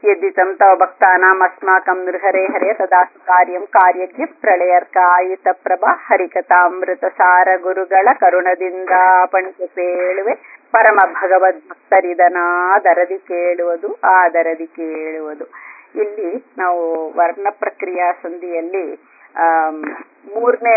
यद्दितं तव भक्तानाम् अस्माकं नृहरे हरे तदा ಕಾರ್ಯಂ ಕಾರ್ಯಕ್ಕೆ ಪ್ರಳಯರ್ಕ ಆಯುತ ಪ್ರಭಾ ಹರಿಕಥಾಮೃತಸಾರ ಗುರುಗಳ ಕರುಣದಿಂದ ಪಣಿಕೆ ಪೇಳುವೆ ಪರಮ ಭಗವದ್ ಭಕ್ತರಿದನಾದರದಿ ಕೇಳುವುದು ಆದರದಿ ಕೇಳುವುದು ಇಲ್ಲಿ ನಾವು ವರ್ಣ ಪ್ರಕ್ರಿಯಾ ಸಂಧಿಯಲ್ಲಿ ಆ ಮೂರನೇ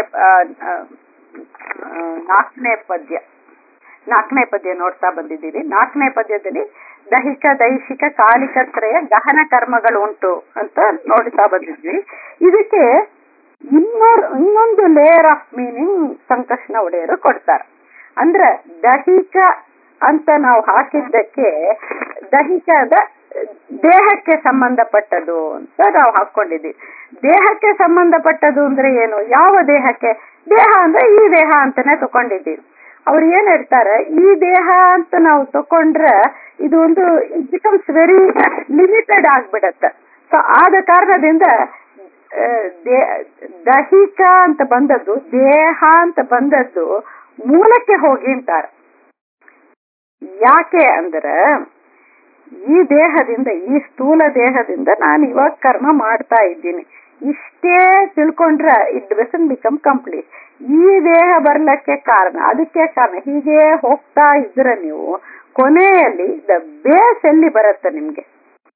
ನಾಲ್ಕನೇ ಪದ್ಯ ನಾಲ್ಕನೇ ಪದ್ಯ ನೋಡ್ತಾ ಬಂದಿದ್ದೀವಿ ನಾಲ್ಕನೇ ಪದ್ಯದಲ್ಲಿ ದೈಹಿಕ ದೈಹಿಕ ಕಾಲಿಕತ್ರಯ ಗಹನ ಕರ್ಮಗಳು ಉಂಟು ಅಂತ ನೋಡ್ತಾ ಬಂದಿದ್ವಿ ಇದಕ್ಕೆ ಇನ್ನೊಂದು ಇನ್ನೊಂದು ಲೇಯರ್ ಆಫ್ ಮೀನಿಂಗ್ ಸಂಕಷ್ಣ ಒಡೆಯರು ಕೊಡ್ತಾರೆ ಅಂದ್ರೆ ದೈಹಿಕ ಅಂತ ನಾವು ಹಾಕಿದ್ದಕ್ಕೆ ದೈಹಿಕದ ದೇಹಕ್ಕೆ ಸಂಬಂಧಪಟ್ಟದು ಅಂತ ನಾವು ಹಾಕೊಂಡಿದ್ದೀವಿ ದೇಹಕ್ಕೆ ಸಂಬಂಧಪಟ್ಟದು ಅಂದ್ರೆ ಏನು ಯಾವ ದೇಹಕ್ಕೆ ದೇಹ ಅಂದ್ರೆ ಈ ದೇಹ ಅಂತಾನೆ ತಕೊಂಡಿದ್ದೀವಿ ಅವ್ರು ಏನ್ ಹೇಳ್ತಾರೆ ಈ ದೇಹ ಅಂತ ನಾವು ತಕೊಂಡ್ರೆ ಇದು ಒಂದು ಇಟ್ ಬಿಕಮ್ಸ್ ವೆರಿ ಲಿಮಿಟೆಡ್ ಆಗ್ಬಿಡತ್ತೆ ಸೊ ಆದ ಕಾರಣದಿಂದ ದೈಹಿಕ ಅಂತ ಬಂದದ್ದು ದೇಹ ಅಂತ ಬಂದದ್ದು ಮೂಲಕ್ಕೆ ಹೋಗಿ ಅಂತಾರೆ ಯಾಕೆ ಅಂದ್ರೆ ಈ ದೇಹದಿಂದ ಈ ಸ್ಥೂಲ ದೇಹದಿಂದ ನಾನು ಇವಾಗ ಕರ್ಮ ಮಾಡ್ತಾ ಇದ್ದೀನಿ ಇಷ್ಟೇ ತಿಳ್ಕೊಂಡ್ರೆ ಇಟ್ ಡಸನ್ ಬಿಕಮ್ ಕಂಪ್ಲೀಟ್ ಈ ದೇಹ ಬರ್ಲಕ್ಕೆ ಕಾರಣ ಅದಕ್ಕೆ ಕಾರಣ ಹೀಗೆ ಹೋಗ್ತಾ ಇದ್ರೆ ನೀವು ಕೊನೆಯಲ್ಲಿ ದ ಬೇಸ್ ಎಲ್ಲಿ ಬರುತ್ತೆ ನಿಮ್ಗೆ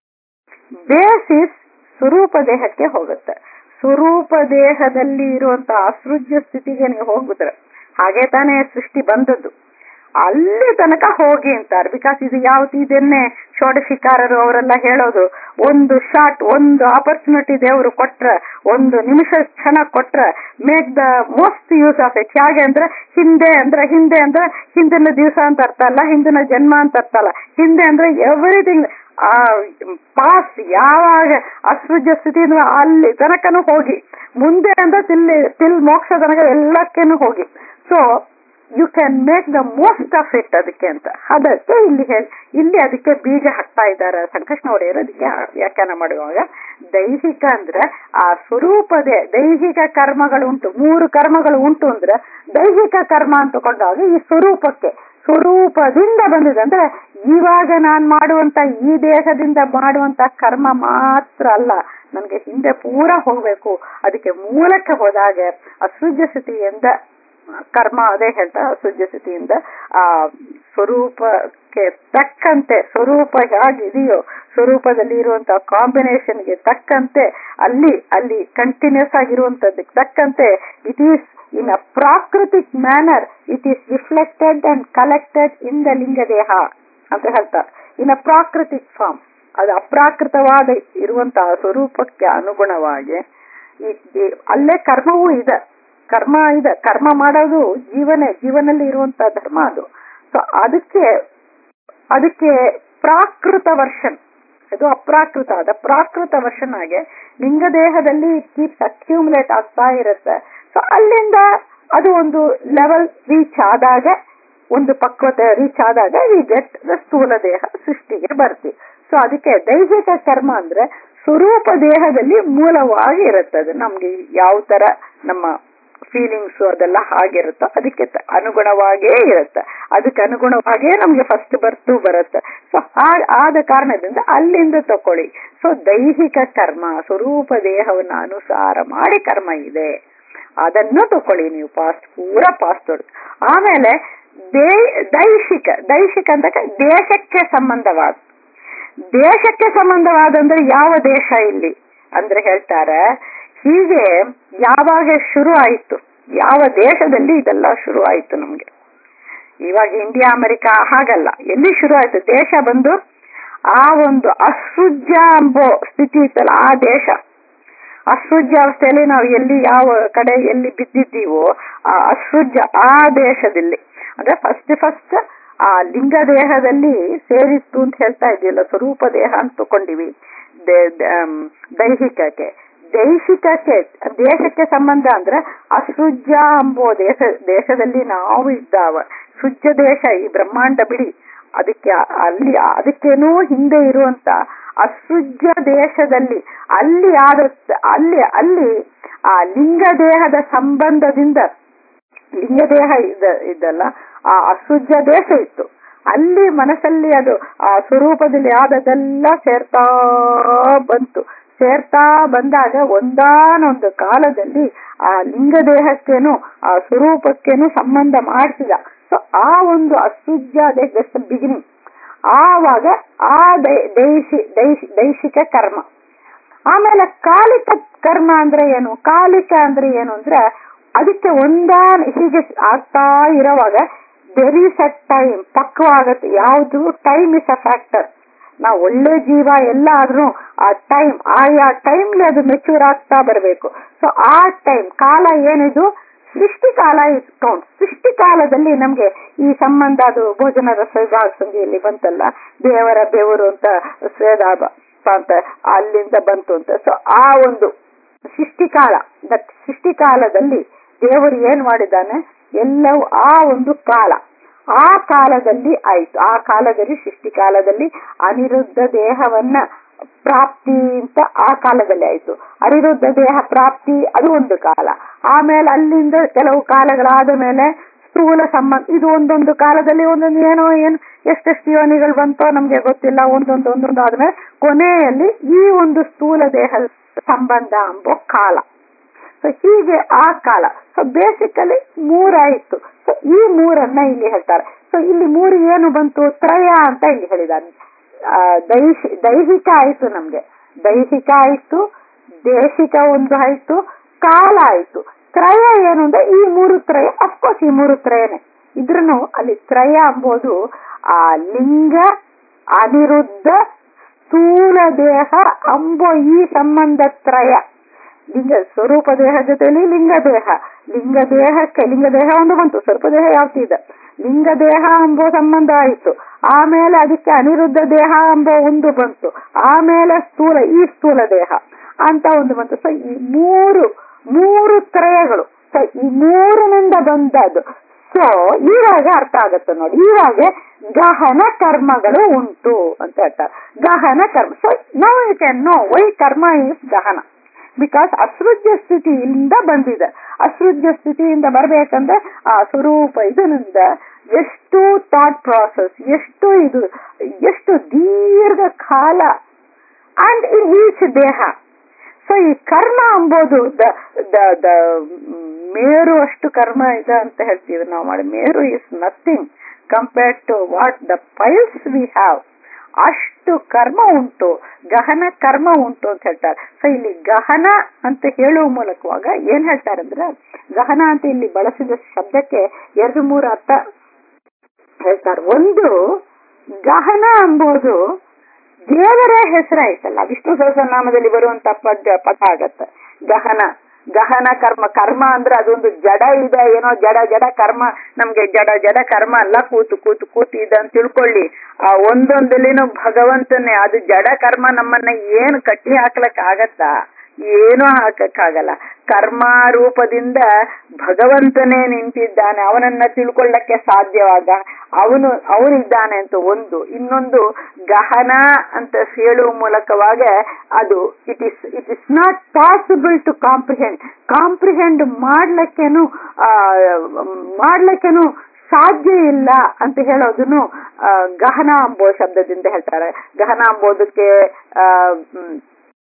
ಬೇಸಿಸ್ ಸ್ವರೂಪ ದೇಹಕ್ಕೆ ಹೋಗುತ್ತೆ ಸ್ವರೂಪ ದೇಹದಲ್ಲಿ ಇರುವಂತಹ ಅಸೃಜ್ಯ ಸ್ಥಿತಿಗೆ ನೀವು ಹೋಗಿದ್ರೆ ಹಾಗೆ ತಾನೇ ಸೃಷ್ಟಿ ಬಂದದ್ದು ಅಲ್ಲಿ ತನಕ ಹೋಗಿ ಅಂತಾರೆ ಬಿಕಾಸ್ ಇದು ಯಾವತ್ತು ಇದನ್ನೇ ಷೋಡಶಿಕಾರರು ಅವರೆಲ್ಲ ಹೇಳೋದು ಒಂದು ಶಾಟ್ ಒಂದು ಆಪರ್ಚುನಿಟಿ ದೇವರು ಕೊಟ್ರ ಒಂದು ನಿಮಿಷ ಕ್ಷಣ ಕೊಟ್ರ make the most use of it ಹೇಗೆ ಅಂದ್ರೆ ಹಿಂದೆ ಅಂದ್ರೆ ಹಿಂದೆ ಅಂದ್ರೆ ಹಿಂದಿನ ದಿವಸ ಅಂತ ಅರ್ಥ ಅಲ್ಲ ಹಿಂದಿನ ಜನ್ಮ ಅಂತ ಅರ್ಥ ಅಲ್ಲ ಹಿಂದೆ ಅಂದ್ರೆ ಎವ್ರಿಥಿಂಗ್ ಆ ಪಾಸ್ ಯಾವಾಗ ಅಸೃಜ್ಯ ಸ್ಥಿತಿ ಅಲ್ಲಿ ತನಕನೂ ಹೋಗಿ ಮುಂದೆ ಅಂದ್ರೆ ತಿಲ್ ತಿಲ್ ಮೋಕ್ಷ ತನಕ ಎಲ್ಲಕ್ಕೇನು ಹೋಗಿ so you can make the most of it ಅದಕ್ಕೆ ಅಂತ ಅದಕ್ಕೆ ಇಲ್ಲಿ ಹೇಳಿ ಇಲ್ಲಿ ಅದಕ್ಕೆ ಬೀಜ ಹಾಕ್ತಾ ಇದ್ದಾರೆ ಸಂಕಷ್ಣ ಒಡೆಯರು ಅದಕ್ಕೆ ವ್ಯಾಖ್ಯಾನ ಮಾಡುವಾಗ ದೈಹಿಕ ಅಂದ್ರೆ ಆ ಸ್ವರೂಪದೇ ದೈಹಿಕ ಕರ್ಮಗಳು ಉಂಟು ಮೂರು ಕರ್ಮಗಳು ಉಂಟು ಅಂದ್ರೆ ದೈಹಿಕ ಕರ್ಮ ಅಂತ ತಗೊಂಡಾಗ ಈ ಸ್ವರೂಪಕ್ಕೆ ಸ್ವರೂಪದಿಂದ ಬಂದಿದೆ ಅಂದ್ರೆ ಇವಾಗ ನಾನ್ ಮಾಡುವಂತ ಈ ದೇಹದಿಂದ ಮಾಡುವಂತ ಕರ್ಮ ಮಾತ್ರ ಅಲ್ಲ ನನಗೆ ಹಿಂದೆ ಪೂರ ಹೋಗ್ಬೇಕು ಅದಕ್ಕೆ ಮೂಲಕ್ಕೆ ಹೋದಾಗ ಅಸೃಜ್ಯ ಸ್ಥಿತಿಯಿಂದ ಕರ್ಮ ಅದೇ ಹೇಳ್ತಾ ಅಸೃಜ್ಯ ಸ್ಥಿತಿಯಿಂದ ಆ ಸ್ವರೂಪಕ್ಕೆ ತಕ್ಕಂತೆ ಸ್ವರೂಪ ಹೇಗಿದೆಯೋ ಸ್ವರೂಪದಲ್ಲಿ ಇರುವಂತಹ ಕಾಂಬಿನೇಷನ್ಗೆ ತಕ್ಕಂತೆ ಅಲ್ಲಿ ಅಲ್ಲಿ ಕಂಟಿನ್ಯೂಸ್ ಆಗಿರುವಂತದ್ದಕ್ಕೆ ತಕ್ಕಂತೆ ಇಟ್ ಈಸ್ ಇನ್ ಅ ಪ್ರಾಕೃತಿಕ್ manner it is reflected and collected in the ಲಿಂಗದೇಹ ಅಂತ ಹೇಳ್ತಾರೆ ಇನ್ ಅ ಪ್ರಾಕೃತಿಕ್ ಫಾರ್ಮ್ ಅದು ಅಪ್ರಾಕೃತವಾದ ಇರುವಂತಹ ಸ್ವರೂಪಕ್ಕೆ ಅನುಗುಣವಾಗಿ ಅಲ್ಲೇ ಕರ್ಮವೂ ಇದೆ ಕರ್ಮ ಇದೆ ಕರ್ಮ ಮಾಡೋದು ಜೀವನ ಜೀವನಲ್ಲಿ ಇರುವಂತಹ ಧರ್ಮ ಅದು ಸೊ ಅದಕ್ಕೆ ಅದಕ್ಕೆ ಪ್ರಾಕೃತ ವರ್ಷನ್ ಅದು ಅಪ್ರಾಕೃತ ಅದ ಪ್ರಾಕೃತ ವರ್ಷನ್ ಆಗಿ ಲಿಂಗದೇಹದಲ್ಲಿ ಕೀಪ್ಸ್ ಅಕ್ಯೂಮುಲೇಟ್ ಆಗ್ತಾ ಇರುತ್ತೆ ಸೊ ಅಲ್ಲಿಂದ ಅದು ಒಂದು ಲೆವೆಲ್ ರೀಚ್ ಆದಾಗ ಒಂದು ಪಕ್ವತೆ ರೀಚ್ ಆದಾಗ ವಿ ಗೆಟ್ ದ ಸ್ಥೂಲ ದೇಹ ಸೃಷ್ಟಿಗೆ ಬರ್ತೀವಿ ಸೊ ಅದಕ್ಕೆ ದೈಹಿಕ ಕರ್ಮ ಅಂದ್ರೆ ಸ್ವರೂಪ ದೇಹದಲ್ಲಿ ಮೂಲವಾಗಿ ಇರುತ್ತದೆ ನಮ್ಗೆ ಯಾವ ತರ ನಮ್ಮ ಫೀಲಿಂಗ್ಸ್ ಅದೆಲ್ಲ ಹಾಗಿರುತ್ತೋ ಅದಕ್ಕೆ ಅನುಗುಣವಾಗೇ ಇರುತ್ತೆ ಅದಕ್ಕೆ ಅನುಗುಣವಾಗಿಯೇ ನಮ್ಗೆ ಫಸ್ಟ್ ಬರ್ತು ಬರುತ್ತೆ ಸೊ ಆದ ಕಾರಣದಿಂದ ಅಲ್ಲಿಂದ ತಕೊಳ್ಳಿ ಸೊ ದೈಹಿಕ ಕರ್ಮ ಸ್ವರೂಪ ದೇಹವನ್ನು ಅನುಸಾರ ಮಾಡಿ ಕರ್ಮ ಇದೆ ಅದನ್ನು ತಕೊಳ್ಳಿ ನೀವು ಪಾಸ್ಟ್ ಪೂರ ಪಾಸ್ಟ್ ಆಮೇಲೆ ದೇ ದೈಹಿಕ ದೈಹಿಕ ಅಂತ ದೇಶಕ್ಕೆ ಸಂಬಂಧವಾದ ದೇಶಕ್ಕೆ ಸಂಬಂಧವಾದಂದ್ರೆ ಯಾವ ದೇಶ ಇಲ್ಲಿ ಅಂದ್ರೆ ಹೇಳ್ತಾರೆ ಹೀಗೆ ಯಾವಾಗ ಶುರು ಆಯಿತು ಯಾವ ದೇಶದಲ್ಲಿ ಇದೆಲ್ಲ ಶುರು ಆಯಿತು ನಮ್ಗೆ ಇವಾಗ ಇಂಡಿಯಾ ಅಮೆರಿಕ ಹಾಗಲ್ಲ ಎಲ್ಲಿ ಶುರು ಆಯ್ತು ದೇಶ ಬಂದು ಆ ಒಂದು ಅಸೃಜ್ಯ ಎಂಬೋ ಸ್ಥಿತಿ ಇತ್ತಲ್ಲ ಆ ದೇಶ ಅಸೃಜ್ಯಾವಸ್ಥೆಯಲ್ಲಿ ನಾವು ಎಲ್ಲಿ ಯಾವ ಕಡೆ ಎಲ್ಲಿ ಬಿದ್ದಿದ್ದೀವೋ ಆ ಅಸೃಜ್ಯ ಆ ದೇಶದಲ್ಲಿ ಅಂದ್ರೆ ಫಸ್ಟ್ ಫಸ್ಟ್ ಆ ಲಿಂಗ ದೇಹದಲ್ಲಿ ಸೇರಿತ್ತು ಅಂತ ಹೇಳ್ತಾ ಇದೆಯಲ್ಲ ಸ್ವರೂಪ ದೇಹ ಅಂತ ತಕೊಂಡಿವಿ ದೈಹಿಕಕ್ಕೆ ದೈಹಿಕಕ್ಕೆ ದೇಶಕ್ಕೆ ಸಂಬಂಧ ಅಂದ್ರೆ ಅಸೃಜ್ಯ ಎಂಬೋ ದೇಶ ದೇಶದಲ್ಲಿ ನಾವು ಇದ್ದಾವ ಸೃಜ್ಯ ದೇಶ ಈ ಬ್ರಹ್ಮಾಂಡ ಬಿಡಿ ಅದಕ್ಕೆ ಅಲ್ಲಿ ಅದಕ್ಕೇನೂ ಹಿಂದೆ ಇರುವಂತ ಅಸೃಜ್ಯ ದೇಶದಲ್ಲಿ ಅಲ್ಲಿ ಆದ ಅಲ್ಲಿ ಅಲ್ಲಿ ಆ ಲಿಂಗ ದೇಹದ ಸಂಬಂಧದಿಂದ ಲಿಂಗ ದೇಹ ಇದ ಇದಲ್ಲ ಆ ಅಸೃಜ್ಯ ದೇಶ ಇತ್ತು ಅಲ್ಲಿ ಮನಸ್ಸಲ್ಲಿ ಅದು ಆ ಸ್ವರೂಪದಲ್ಲಿ ಆದದೆಲ್ಲ ಸೇರ್ತಾ ಬಂತು ಸೇರ್ತಾ ಬಂದಾಗ ಒಂದಾನೊಂದು ಕಾಲದಲ್ಲಿ ಆ ಲಿಂಗ ದೇಹಕ್ಕೇನು ಆ ಸ್ವರೂಪಕ್ಕೇನು ಸಂಬಂಧ ಮಾಡಿಸಿದ ಸೊ ಆ ಒಂದು ಅಸುಜ್ಯ ಬಿಗಿನಿಂಗ್ ಆವಾಗ ಆ ದೈ- ದೈಶಿ ದೈಶಿ- ದೈಶಿಕ ಕರ್ಮ ಆಮೇಲೆ ಕಾಲಿಕ ಕರ್ಮ ಅಂದ್ರೆ ಏನು ಕಾಲಿಕ ಅಂದ್ರೆ ಏನು ಅಂದ್ರೆ ಅದಕ್ಕೆ ಒಂದಾನ ಹೀಗೆ ಆಗ್ತಾ ಇರೋವಾಗ ದೆರ್ ಈಸ್ ಅ ಟೈಮ್ ಪಕ್ವಾಗತ್ತೆ ಯಾವುದು ಟೈಮ್ ಇಸ್ ಅ ಫ್ಯಾಕ್ಟರ್ ನಾವು ಒಳ್ಳೆ ಜೀವ ಎಲ್ಲ ಆದ್ರೂ ಆ ಟೈಮ್ ಆಯಾ ಟೈಮ್ಲಿ ಅದು ಮೆಚೂರ್ ಆಗ್ತಾ ಬರಬೇಕು ಸೊ ಆ ಟೈಮ್ ಕಾಲ ಏನಿದು ಸೃಷ್ಟಿ ಕಾಲ ಇಸ್ ಕೌಂಟ್ ಸೃಷ್ಟಿ ಕಾಲದಲ್ಲಿ ನಮ್ಗೆ ಈ ಸಂಬಂಧ ಅದು ಭೋಜನ ರಸ ವಿಭಾಗ ಸಂಧಿಯಲ್ಲಿ ಬಂತಲ್ಲ ದೇವರ ಬೆವರು ಅಂತ ಸ್ವೇದ ಅಂತ ಅಲ್ಲಿಂದ ಬಂತು ಅಂತ ಸೊ ಆ ಒಂದು ಸೃಷ್ಟಿಕಾಲ ದಟ್ ಸೃಷ್ಟಿಕಾಲದಲ್ಲಿ ದೇವರು ಏನ್ ಮಾಡಿದ್ದಾನೆ ಎಲ್ಲವೂ ಆ ಒಂದು ಕಾಲ ಆ ಕಾಲದಲ್ಲಿ ಆಯ್ತು ಆ ಕಾಲದಲ್ಲಿ ಸೃಷ್ಟಿ ಕಾಲದಲ್ಲಿ ಅನಿರುದ್ಧ ದೇಹವನ್ನ ಪ್ರಾಪ್ತಿ ಅಂತ ಆ ಕಾಲದಲ್ಲಿ ಆಯ್ತು ಅನಿರುದ್ಧ ದೇಹ ಪ್ರಾಪ್ತಿ ಅದು ಒಂದು ಕಾಲ ಆಮೇಲೆ ಅಲ್ಲಿಂದ ಕೆಲವು ಕಾಲಗಳಾದ ಮೇಲೆ ಸ್ಥೂಲ ಸಂಬಂಧ ಇದು ಒಂದೊಂದು ಕಾಲದಲ್ಲಿ ಒಂದೊಂದು ಏನೋ ಏನು ಎಷ್ಟೆಷ್ಟು ಯೋನಿಗಳು ಬಂತೋ ನಮ್ಗೆ ಗೊತ್ತಿಲ್ಲ ಒಂದೊಂದು ಒಂದೊಂದು ಆದ್ಮೇಲೆ ಕೊನೆಯಲ್ಲಿ ಈ ಒಂದು ಸ್ಥೂಲ ದೇಹ ಸಂಬಂಧ ಎಂಬೋ ಕಾಲ ಸೊ ಹೀಗೆ ಆ ಕಾಲ ಸೊ ಬೇಸಿಕಲಿ ಮೂರಾಯಿತು ಸೊ ಈ ಮೂರನ್ನ ಇಲ್ಲಿ ಹೇಳ್ತಾರೆ ಸೊ ಇಲ್ಲಿ ಮೂರು ಏನು ಬಂತು ತ್ರಯ ಅಂತ ಇಲ್ಲಿ ಹೇಳಿದ್ದಾರೆ ಆ, ದೈಹಿ ದೈಹಿಕ ಆಯ್ತು ನಮ್ಗೆ ದೈಹಿಕ ಆಯ್ತು ದೇಶಿಕ ಒಂದು ಆಯ್ತು ಕಾಲ ಆಯ್ತು ತ್ರಯ ಏನು ಅಂದ್ರೆ ಈ ಮೂರು ತ್ರಯ ಅಫ್ಕೋರ್ಸ್ ಈ ಮೂರು ತ್ರಯನೇ ಇದ್ರೂ ಅಲ್ಲಿ ತ್ರಯ ಎಂಬುದು ಆ ಲಿಂಗ ಅನಿರುದ್ಧ ಸ್ಥೂಲ ದೇಹ ಅಂಬೋ ಈ ಸಂಬಂಧ ತ್ರಯ ಲಿಂಗ ಸ್ವರೂಪ ದೇಹ ಜೊತೆಲಿ ಲಿಂಗ ದೇಹ ಲಿಂಗ ದೇಹಕ್ಕೆ ಲಿಂಗ ದೇಹ ಒಂದು ಬಂತು ಸ್ವರೂಪ ದೇಹ ಯಾವ್ದು ಇದೆ ಲಿಂಗ ದೇಹ ಎಂಬೋ ಸಂಬಂಧ ಆಯಿತು ಆಮೇಲೆ ಅದಕ್ಕೆ ಅನಿರುದ್ಧ ದೇಹ ಎಂಬ ಒಂದು ಬಂತು ಆಮೇಲೆ ಸ್ಥೂಲ ಈ ಸ್ಥೂಲ ದೇಹ ಅಂತ ಒಂದು ಬಂತು ಸೊ ಈ ಮೂರು ಮೂರು ತ್ರಯಗಳು ಸೊ ಈ ಮೂರಿನಿಂದ ಬಂದದ್ದು ಸೊ ಇವಾಗ ಅರ್ಥ ಆಗುತ್ತೆ ನೋಡಿ ಇವಾಗ ಗಹನ ಕರ್ಮಗಳು ಉಂಟು ಅಂತ ಹೇಳ್ತಾರೆ ಗಹನ ಕರ್ಮ ಸೊ ನಾವು you can know why karma is ಗಹನ ಬಿಕಾಸ್ ಅಸೃಜ್ಯ ಸ್ಥಿತಿಯಿಂದ ಬಂದಿದೆ ಅಸೃಜ್ಯ ಸ್ಥಿತಿಯಿಂದ ಬರ್ಬೇಕಂದ್ರೆ ಆ ಸ್ವರೂಪ ಇದರಿಂದ ಎಷ್ಟು ಥಾಟ್ ಪ್ರಾಸೆಸ್ ಎಷ್ಟು ಇದು ಎಷ್ಟು ದೀರ್ಘ ಕಾಲ ಅಂಡ್ ಇನ್ ಈಚ್ ದೇಹ ಸೊ ಈ ಕರ್ಮ ಎಂಬುದು ದ ದ ದ ಮೇರು ಅಷ್ಟು ಕರ್ಮ ಇದೆ ಅಂತ ಹೇಳ್ತೀವಿ ನಾವು ಮಾಡಿ Meru is nothing compared to what the piles we have ಅಷ್ಟು ಕರ್ಮ ಉಂಟು ಗಹನ ಕರ್ಮ ಉಂಟು ಅಂತ ಹೇಳ್ತಾರೆ ಸೊ ಇಲ್ಲಿ ಗಹನ ಅಂತ ಹೇಳುವ ಮೂಲಕವಾಗ ಏನ್ ಹೇಳ್ತಾರೆ ಅಂದ್ರೆ ಗಹನ ಅಂತ ಇಲ್ಲಿ ಬಳಸಿದ ಶಬ್ದಕ್ಕೆ ಎರಡು ಮೂರು ಅರ್ಥ ಹೇಳ್ತಾರೆ ಒಂದು ಗಹನ ಎಂಬುದು ದೇವರೇ ಹೆಸರಾಯ್ತಲ್ಲ ವಿಷ್ಣು ಸಹಸ್ರನಾಮದಲ್ಲಿ ಬರುವಂತ ಪದ ಪದ ಆಗತ್ತೆ ಗಹನ ಗಹನ ಕರ್ಮ ಕರ್ಮ ಅಂದ್ರೆ ಅದೊಂದು ಜಡ ಇದೆ ಏನೋ ಜಡ ಜಡ ಕರ್ಮ ನಮ್ಗೆ ಜಡ ಜಡ ಕರ್ಮ ಅಲ್ಲ ಕೂತು ಕೂತು ಕೂತು ಇದೆ ಅಂತ ತಿಳ್ಕೊಳ್ಳಿ ಆ ಒಂದೊಂದಲ್ಲಿನೂ ಭಗವಂತನೇ ಅದು ಜಡ ಕರ್ಮ ನಮ್ಮನ್ನ ಏನು ಕಟ್ಟಿ ಹಾಕ್ಲಕ್ ಆಗತ್ತಾ ಏನೂ ಹಾಕಕ್ಕಾಗಲ್ಲ ಕರ್ಮ ರೂಪದಿಂದ ಭಗವಂತನೇ ನಿಂತಿದ್ದಾನೆ ಅವನನ್ನ ತಿಳ್ಕೊಳ್ಳಕ್ಕೆ ಸಾಧ್ಯವಾಗ ಅವನು ಅವನಿದ್ದಾನೆ ಅಂತ ಒಂದು ಇನ್ನೊಂದು ಗಹನ ಅಂತ ಹೇಳುವ ಮೂಲಕವಾಗ ಅದು it is it is not possible to comprehend comprehend ಮಾಡ್ಲಿಕ್ಕೇನು ಆ ಮಾಡ್ಲಿಕ್ಕೇನು ಸಾಧ್ಯ ಇಲ್ಲ ಅಂತ ಹೇಳೋದನ್ನು ಆ, ಗಹನ ಎಂಬೋ ಶಬ್ದದಿಂದ ಹೇಳ್ತಾರೆ ಗಹನ ಎಂಬುದಕ್ಕೆ ಆ ಮ್,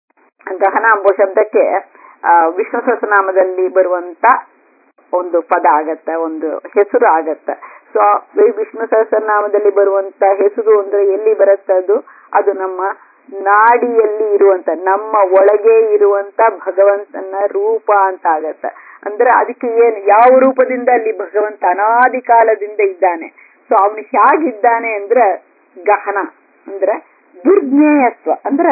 ಗಹನ ಎಂಬೋ ಶಬ್ದಕ್ಕೆ ಆ, ವಿಷ್ಣು ಸಹಸ್ರನಾಮದಲ್ಲಿ ಬರುವಂತ ಒಂದು ಪದ ಆಗತ್ತ ಒಂದು ಹೆಸರು ಆಗತ್ತ ಸೊ ವಿಷ್ಣು ಸಹಸ್ರನಾಮದಲ್ಲಿ ಬರುವಂತ ಹೆಸರು ಅಂದ್ರೆ ಎಲ್ಲಿ ಬರುತ್ತೆ ಅದು ಅದು ನಮ್ಮ ನಾಡಿಯಲ್ಲಿ ಇರುವಂತ ನಮ್ಮ ಒಳಗೆ ಇರುವಂತ ಭಗವಂತನ ರೂಪ ಅಂತ ಆಗತ್ತ ಅಂದ್ರೆ ಅದಕ್ಕೆ ಏನ್ ಯಾವ ರೂಪದಿಂದ ಅಲ್ಲಿ ಭಗವಂತ ಅನಾದಿ ಕಾಲದಿಂದ ಇದ್ದಾನೆ ಸೊ ಅವನು ಹೇಗಿದ್ದಾನೆ ಅಂದ್ರೆ ಗಹನ ಅಂದ್ರೆ ದುರ್ಜ್ಞೇಯತ್ವ ಅಂದ್ರೆ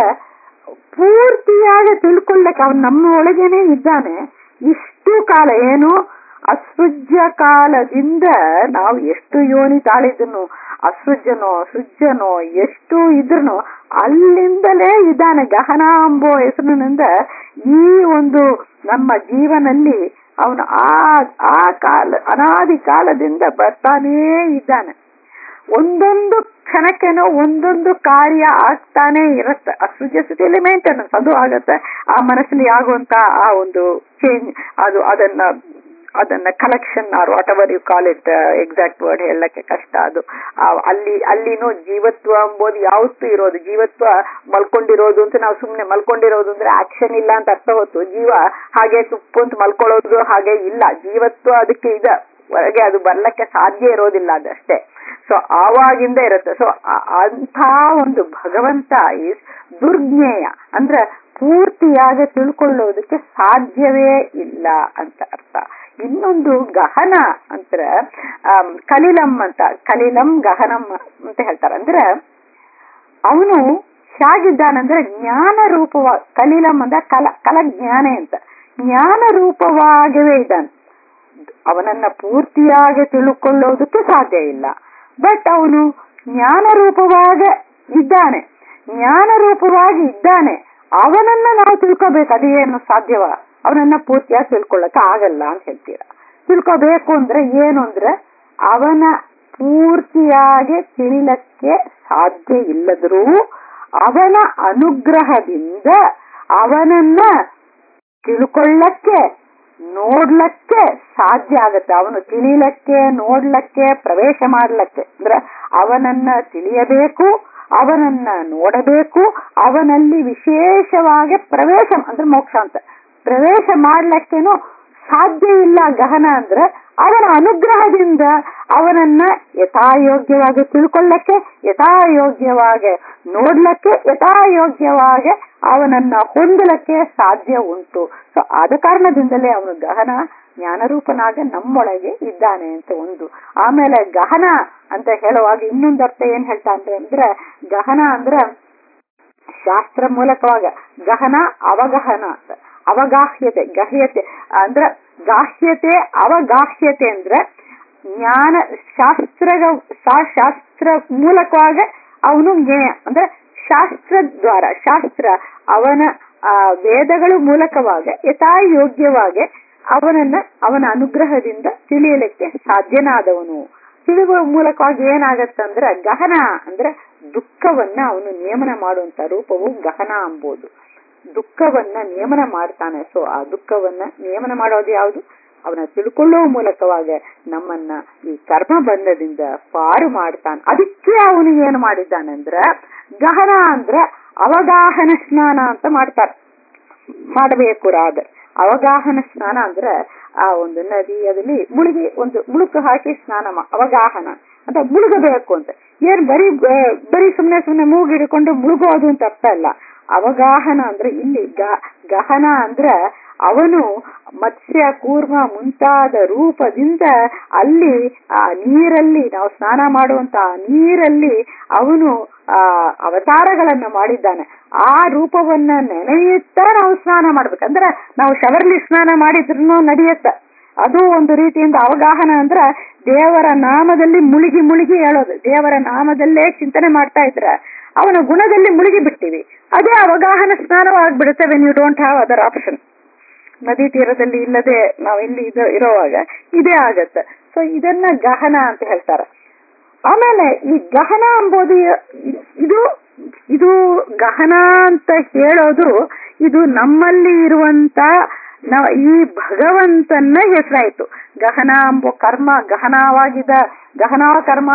ಪೂರ್ತಿಯಾಗಿ ತಿಳ್ಕೊಳ್ಳಕ್ಕೆ ಅವನು ನಮ್ಮ ಒಳಗೇನೆ ಇದ್ದಾನೆ ಇಷ್ಟು ಕಾಲ ಏನು ಅಸೃಜ್ಯ ಕಾಲದಿಂದ ನಾವು ಎಷ್ಟು ಯೋನಿ ತಾಳಿದನು ಅಸೃಜ್ಯನೋ ಸೃಜ್ಯನೋ ಎಷ್ಟು ಇದ್ರೂ ಅಲ್ಲಿಂದಲೇ ಇದ್ದಾನೆ ಗಹನ ಎಂಬೋ ಹೆಸರಿನಿಂದ ಈ ಒಂದು ನಮ್ಮ ಜೀವನಲ್ಲಿ ಅವನು ಆ ಆ ಕಾಲ ಅನಾದಿ ಕಾಲದಿಂದ ಬರ್ತಾನೇ ಇದ್ದಾನೆ ಒಂದೊಂದು ಕ್ಷಣಕ್ಕೆನೋ ಒಂದೊಂದು ಕಾರ್ಯ ಆಗ್ತಾನೆ ಇರುತ್ತೆ ಅಸೃಜ್ಯ ಸ್ಥಿತಿಯಲ್ಲಿ ಮೇಂಟೆನೆನ್ಸ್ ಅದು ಆಗತ್ತೆ ಆ ಮನಸ್ಸಲ್ಲಿ ಆಗುವಂತ ಆ ಒಂದು ಚೇಂಜ್ ಅದು ಅದನ್ನ ಅದನ್ನ collection or whatever you call it exact word ಹೇಳಕ್ಕೆ ಕಷ್ಟ ಅದು ಆ, ಅಲ್ಲಿ ಅಲ್ಲಿನೂ ಜೀವತ್ವ ಎಂಬುದು ಯಾವತ್ತೂ ಇರೋದು ಜೀವತ್ವ ಮಲ್ಕೊಂಡಿರೋದು ಅಂತ ನಾವು ಸುಮ್ನೆ ಮಲ್ಕೊಂಡಿರೋದು ಅಂದ್ರೆ ಆಕ್ಷನ್ ಇಲ್ಲ ಅಂತ ಅರ್ಥ ಹೊತ್ತು ಜೀವ ಹಾಗೆ ತುಪ್ಪು ಅಂತ ಮಲ್ಕೊಳ್ಳೋದು ಹಾಗೆ ಇಲ್ಲ ಜೀವತ್ವ ಅದಕ್ಕೆ ಇದೆ ಹೊರಗೆ ಅದು ಬರ್ಲಕ್ಕೆ ಸಾಧ್ಯ ಇರೋದಿಲ್ಲ ಅದಷ್ಟೇ ಸೊ ಆವಾಗಿಂದ ಇರುತ್ತೆ ಸೊ ಅಂಥ ಒಂದು ಭಗವಂತ ಈಸ್ ದುರ್ಜ್ಞೇಯ ಅಂದ್ರೆ ಪೂರ್ತಿಯಾಗಿ ತಿಳ್ಕೊಳ್ಳೋದಕ್ಕೆ ಸಾಧ್ಯವೇ ಇಲ್ಲ ಅಂತ ಅರ್ಥ ಇನ್ನೊಂದು ಗಹನ ಅಂತ ಆಮ್, ಕಲಿಲಂ ಅಂತ ಕಲಿಲಂ ಗಹನಂ ಅಂತ ಹೇಳ್ತಾರೆ ಅಂದ್ರೆ ಅವನು ಹೇಗಿದ್ದಾನಂದ್ರೆ ಜ್ಞಾನ ರೂಪವ ಕಲಿಲಂ ಅಂದ್ರೆ ಕಲ ಕಲಜ್ಞಾನೆ ಅಂತ ಜ್ಞಾನ ರೂಪವಾಗಿಯೇ ಇದ್ದಾನೆ ಅವನನ್ನ ಪೂರ್ತಿಯಾಗಿ ತಿಳ್ಕೊಳ್ಳೋದಕ್ಕೆ ಸಾಧ್ಯ ಇಲ್ಲ ಬಟ್ ಅವನು ಜ್ಞಾನ ರೂಪವಾಗ ಇದ್ದಾನೆ ಜ್ಞಾನ ರೂಪವಾಗಿ ಇದ್ದಾನೆ ಅವನನ್ನ ನಾವು ತಿಳ್ಕೋಬೇಕು ಅದೇನು ಸಾಧ್ಯವ ಅವನನ್ನ ಪೂರ್ತಿಯಾಗಿ ತಿಳ್ಕೊಳ್ಳಕ್ಕೆ ಆಗಲ್ಲ ಅಂತ ಹೇಳ್ತೀರ ತಿಳ್ಕೋಬೇಕು ಅಂದ್ರೆ ಏನು ಅಂದ್ರೆ ಅವನ ಪೂರ್ತಿಯಾಗಿ ತಿಳಿಲಕ್ಕೆ ಸಾಧ್ಯ ಇಲ್ಲದರೂ ಅವನ ಅನುಗ್ರಹದಿಂದ ಅವನನ್ನ ತಿಳ್ಕೊಳ್ಳಕ್ಕೆ ನೋಡ್ಲಕ್ಕೆ ಸಾಧ್ಯ ಆಗತ್ತೆ ಅವನು ತಿಳಿಲಕ್ಕೆ ನೋಡ್ಲಕ್ಕೆ ಪ್ರವೇಶ ಮಾಡ್ಲಕ್ಕೆ ಅಂದ್ರೆ ಅವನನ್ನ ತಿಳಿಯಬೇಕು ಅವನನ್ನ ನೋಡಬೇಕು ಅವನಲ್ಲಿ ವಿಶೇಷವಾಗಿ ಪ್ರವೇಶ ಅಂದ್ರೆ ಮೋಕ್ಷ ಅಂತ ಪ್ರವೇಶ ಮಾಡ್ಲಕ್ಕೇನು ಸಾಧ್ಯ ಇಲ್ಲ ಗಹನ ಅಂದ್ರೆ ಅವನ ಅನುಗ್ರಹದಿಂದ ಅವನನ್ನ ಯಥಾಯೋಗ್ಯವಾಗಿ ತಿಳ್ಕೊಳ್ಳಕ್ಕೆ ಯಥಾಯೋಗ್ಯವಾಗಿ ನೋಡ್ಲಕ್ಕೆ ಯಥಾಯೋಗ್ಯವಾಗಿ ಅವನನ್ನ ಹೊಂದಲಕ್ಕೆ ಸಾಧ್ಯ ಉಂಟು ಸೊ ಆದ ಕಾರಣದಿಂದಲೇ ಅವನು ಗಹನ ಜ್ಞಾನರೂಪನಾಗ ನಮ್ಮೊಳಗೆ ಇದ್ದಾನೆ ಅಂತ ಒಂದು ಆಮೇಲೆ ಗಹನ ಅಂತ ಹೇಳುವಾಗ ಇನ್ನೊಂದು ಅರ್ಥ ಏನ್ ಹೇಳ್ತಾನೆ ಅಂದ್ರೆ ಗಹನ ಅಂದ್ರೆ ಶಾಸ್ತ್ರ ಮೂಲಕವಾಗ ಗಹನ ಅವಗಹನ ಅಂತ ಅವಗಾಹ್ಯತೆ ಗಹ್ಯತೆ ಅಂದ್ರೆ ಗಾಹ್ಯತೆ ಅವಗಾಹ್ಯತೆ ಅಂದ್ರೆ ಜ್ಞಾನ ಶಾಸ್ತ್ರ ಶಾಸ್ತ್ರ ಮೂಲಕವಾಗ ಅವನು ಜ್ಞೇಯ ಅಂದ್ರೆ ಶಾಸ್ತ್ರ ದ್ವಾರ ಶಾಸ್ತ್ರ ಅವನ ಆ ವೇದಗಳ ಮೂಲಕವಾಗ ಯಥಾಯೋಗ್ಯವಾಗಿ ಅವನನ್ನ ಅವನ ಅನುಗ್ರಹದಿಂದ ತಿಳಿಯಲಿಕ್ಕೆ ಸಾಧ್ಯನಾದವನು ತಿಳಿಯುವ ಮೂಲಕವಾಗಿ ಏನಾಗತ್ತಂದ್ರೆ ಗಹನ ಅಂದ್ರೆ ದುಃಖವನ್ನ ಅವನು ನಿಯಮನ ಮಾಡುವಂತ ರೂಪವು ಗಹನ ಅಂಬೋದು ದುಃಖವನ್ನ ನಿಯಮನ ಮಾಡ್ತಾನೆ ಸೊ ಆ ದುಃಖವನ್ನ ನಿಯಮನ ಮಾಡೋದು ಯಾವುದು ಅವನ ತಿಳ್ಕೊಳ್ಳುವ ಮೂಲಕವಾಗ ನಮ್ಮನ್ನ ಈ ಕರ್ಮ ಬಂಧದಿಂದ ಪಾರು ಮಾಡ್ತಾನೆ ಅದಕ್ಕೆ ಅವನು ಏನು ಮಾಡಿದ್ದಾನಂದ್ರ ಗಹನ ಅಂದ್ರೆ ಅವಗಾಹನ ಸ್ನಾನ ಅಂತ ಮಾಡ್ತಾರೆ ಮಾಡಬೇಕು ರಾಗ ಅವಗಾಹನ ಸ್ನಾನ ಅಂದ್ರೆ ಆ ಒಂದು ನದಿ ಅದಲ್ಲಿ ಮುಳುಗಿ ಒಂದು ಮುಳುಕು ಹಾಕಿ ಸ್ನಾನ ಮಾ ಅವಗಾಹನ ಅಂತ ಮುಳುಗಬೇಕು ಅಂತ ಏನ್ ಬರೀ ಬರೀ ಸುಮ್ನೆ ಸುಮ್ನೆ ಮೂಗಿಡ್ಕೊಂಡು ಮುಳುಗೋದು ಅಂತ ಅರ್ಥ ಅಲ್ಲ ಅವಗಾಹನ ಅಂದ್ರೆ ಇಲ್ಲಿ ಗಹನ ಅಂದ್ರ ಅವನು ಮತ್ಸ್ಯ ಕೂರ್ಮ ಮುಂತಾದ ರೂಪದಿಂದ ಅಲ್ಲಿ ಆ ನೀರಲ್ಲಿ ನಾವು ಸ್ನಾನ ಮಾಡುವಂತ ಆ ನೀರಲ್ಲಿ ಅವನು ಆ ಅವತಾರಗಳನ್ನ ಮಾಡಿದ್ದಾನೆ ಆ ರೂಪವನ್ನ ನೆನೆಯುತ್ತಾ ನಾವು ಸ್ನಾನ ಮಾಡ್ಬೇಕು ಅಂದ್ರೆ ನಾವು ಶವರ್ಲಿ ಸ್ನಾನ ಮಾಡಿದ್ರು ನಡೆಯುತ್ತ ಅದು ಒಂದು ರೀತಿಯಿಂದ ಅವಗಾಹನ ಅಂದ್ರ ದೇವರ ನಾಮದಲ್ಲಿ ಮುಳುಗಿ ಮುಳುಗಿ ಹೇಳೋದು ದೇವರ ನಾಮದಲ್ಲೇ ಚಿಂತನೆ ಮಾಡ್ತಾ ಇದ್ರ ಅವನ ಗುಣದಲ್ಲಿ ಮುಳುಗಿ ಬಿಡ್ತೀವಿ ಅದೇ ಅವಗಾಹನ ಸ್ನಾನವಾಗ್ಬಿಡುತ್ತೆ when you don't have other option ನದಿ ತೀರದಲ್ಲಿ ಇಲ್ಲದೆ ನಾವು ಇಲ್ಲಿ ಇರೋವಾಗ ಇದೇ ಆಗತ್ತೆ ಸೊ ಇದನ್ನ ಗಹನ ಅಂತ ಹೇಳ್ತಾರೆ ಆಮೇಲೆ ಈ ಗಹನ ಎಂಬುದು ಇದು ಇದು ಗಹನ ಅಂತ ಹೇಳೋದು ಇದು ನಮ್ಮಲ್ಲಿ ಇರುವಂತ ನಾವು ಈ ಭಗವಂತನ ಹೆಸರಾಯ್ತು ಗಹನ ಎಂಬ ಕರ್ಮ ಗಹನವಾಗಿದ್ದ ಗಹನ ಕರ್ಮ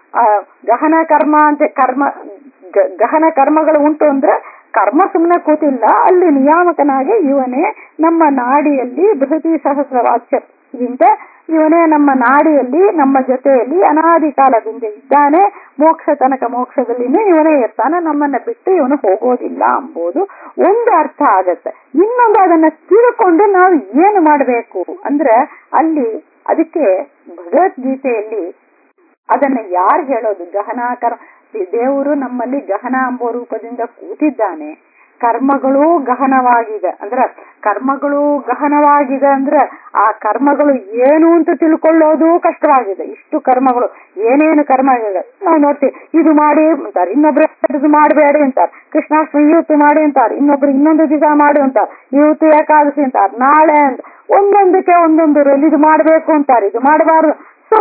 ಗಹನ ಕರ್ಮ ಅಂತ ಕರ್ಮ ಗಹನ ಕರ್ಮಗಳು ಉಂಟು ಅಂದ್ರೆ ಕರ್ಮ ಸುಮ್ಮನೆ ಕೂತಿಲ್ಲ ಅಲ್ಲಿ ನಿಯಾಮಕನಾಗಿ ಇವನೇ ನಮ್ಮ ನಾಡಿಯಲ್ಲಿ ಬೃಹತಿ ಸಹಸ್ರ ವಾಚ್ಯದಿಂದ ಇವನೇ ನಮ್ಮ ನಾಡಿಯಲ್ಲಿ ನಮ್ಮ ಜೊತೆಯಲ್ಲಿ ಅನಾದಿ ಕಾಲದಿಂದ ಇದ್ದಾನೆ ಮೋಕ್ಷ ತನಕ ಮೋಕ್ಷದಲ್ಲಿನೇ ಇವನೇ ಇರ್ತಾನೆ ನಮ್ಮನ್ನ ಬಿಟ್ಟು ಇವನು ಹೋಗೋದಿಲ್ಲ ಎಂಬುದು ಒಂದು ಅರ್ಥ ಆಗತ್ತೆ ಇನ್ನೊಂದು ಅದನ್ನ ತಿಳ್ಕೊಂಡು ನಾವು ಏನು ಮಾಡಬೇಕು ಅಂದ್ರೆ ಅಲ್ಲಿ ಅದಕ್ಕೆ ಭಗವದ್ಗೀತೆಯಲ್ಲಿ ಅದನ್ನ ಯಾರು ಹೇಳೋದು ಗಹನ ಕರ್ಮ ದೇವರು ನಮ್ಮಲ್ಲಿ ಗಹನ ಎಂಬ ರೂಪದಿಂದ ಕೂತಿದ್ದಾನೆ ಕರ್ಮಗಳು ಗಹನವಾಗಿದೆ ಅಂದ್ರೆ ಕರ್ಮಗಳು ಗಹನವಾಗಿದೆ ಅಂದ್ರೆ ಆ ಕರ್ಮಗಳು ಏನು ಅಂತ ತಿಳ್ಕೊಳ್ಳೋದು ಕಷ್ಟವಾಗಿದೆ ಇಷ್ಟು ಕರ್ಮಗಳು ಏನೇನು ಕರ್ಮ ಇದೆ ನಾವು ನೋಡ್ತೀವಿ ಇದು ಮಾಡಿ ಅಂತಾರೆ ಇನ್ನೊಬ್ರು ಇದು ಮಾಡಬೇಡಿ ಅಂತಾರೆ ಕೃಷ್ಣಾಷ್ಟಮಿ ಇವತ್ತು ಮಾಡಿ ಅಂತಾರೆ ಇನ್ನೊಬ್ರು ಇನ್ನೊಂದು ದಿವಸ ಮಾಡಿ ಅಂತಾರೆ ಇವತ್ತು ಏಕಾದಶಿ ಅಂತಾರೆ ನಾಳೆ ಅಂತ ಒಂದೊಂದಕ್ಕೆ ಒಂದೊಂದು ಇದು ಮಾಡಬೇಕು ಅಂತಾರೆ ಇದು ಮಾಡಬಾರ್ದು ಸೊ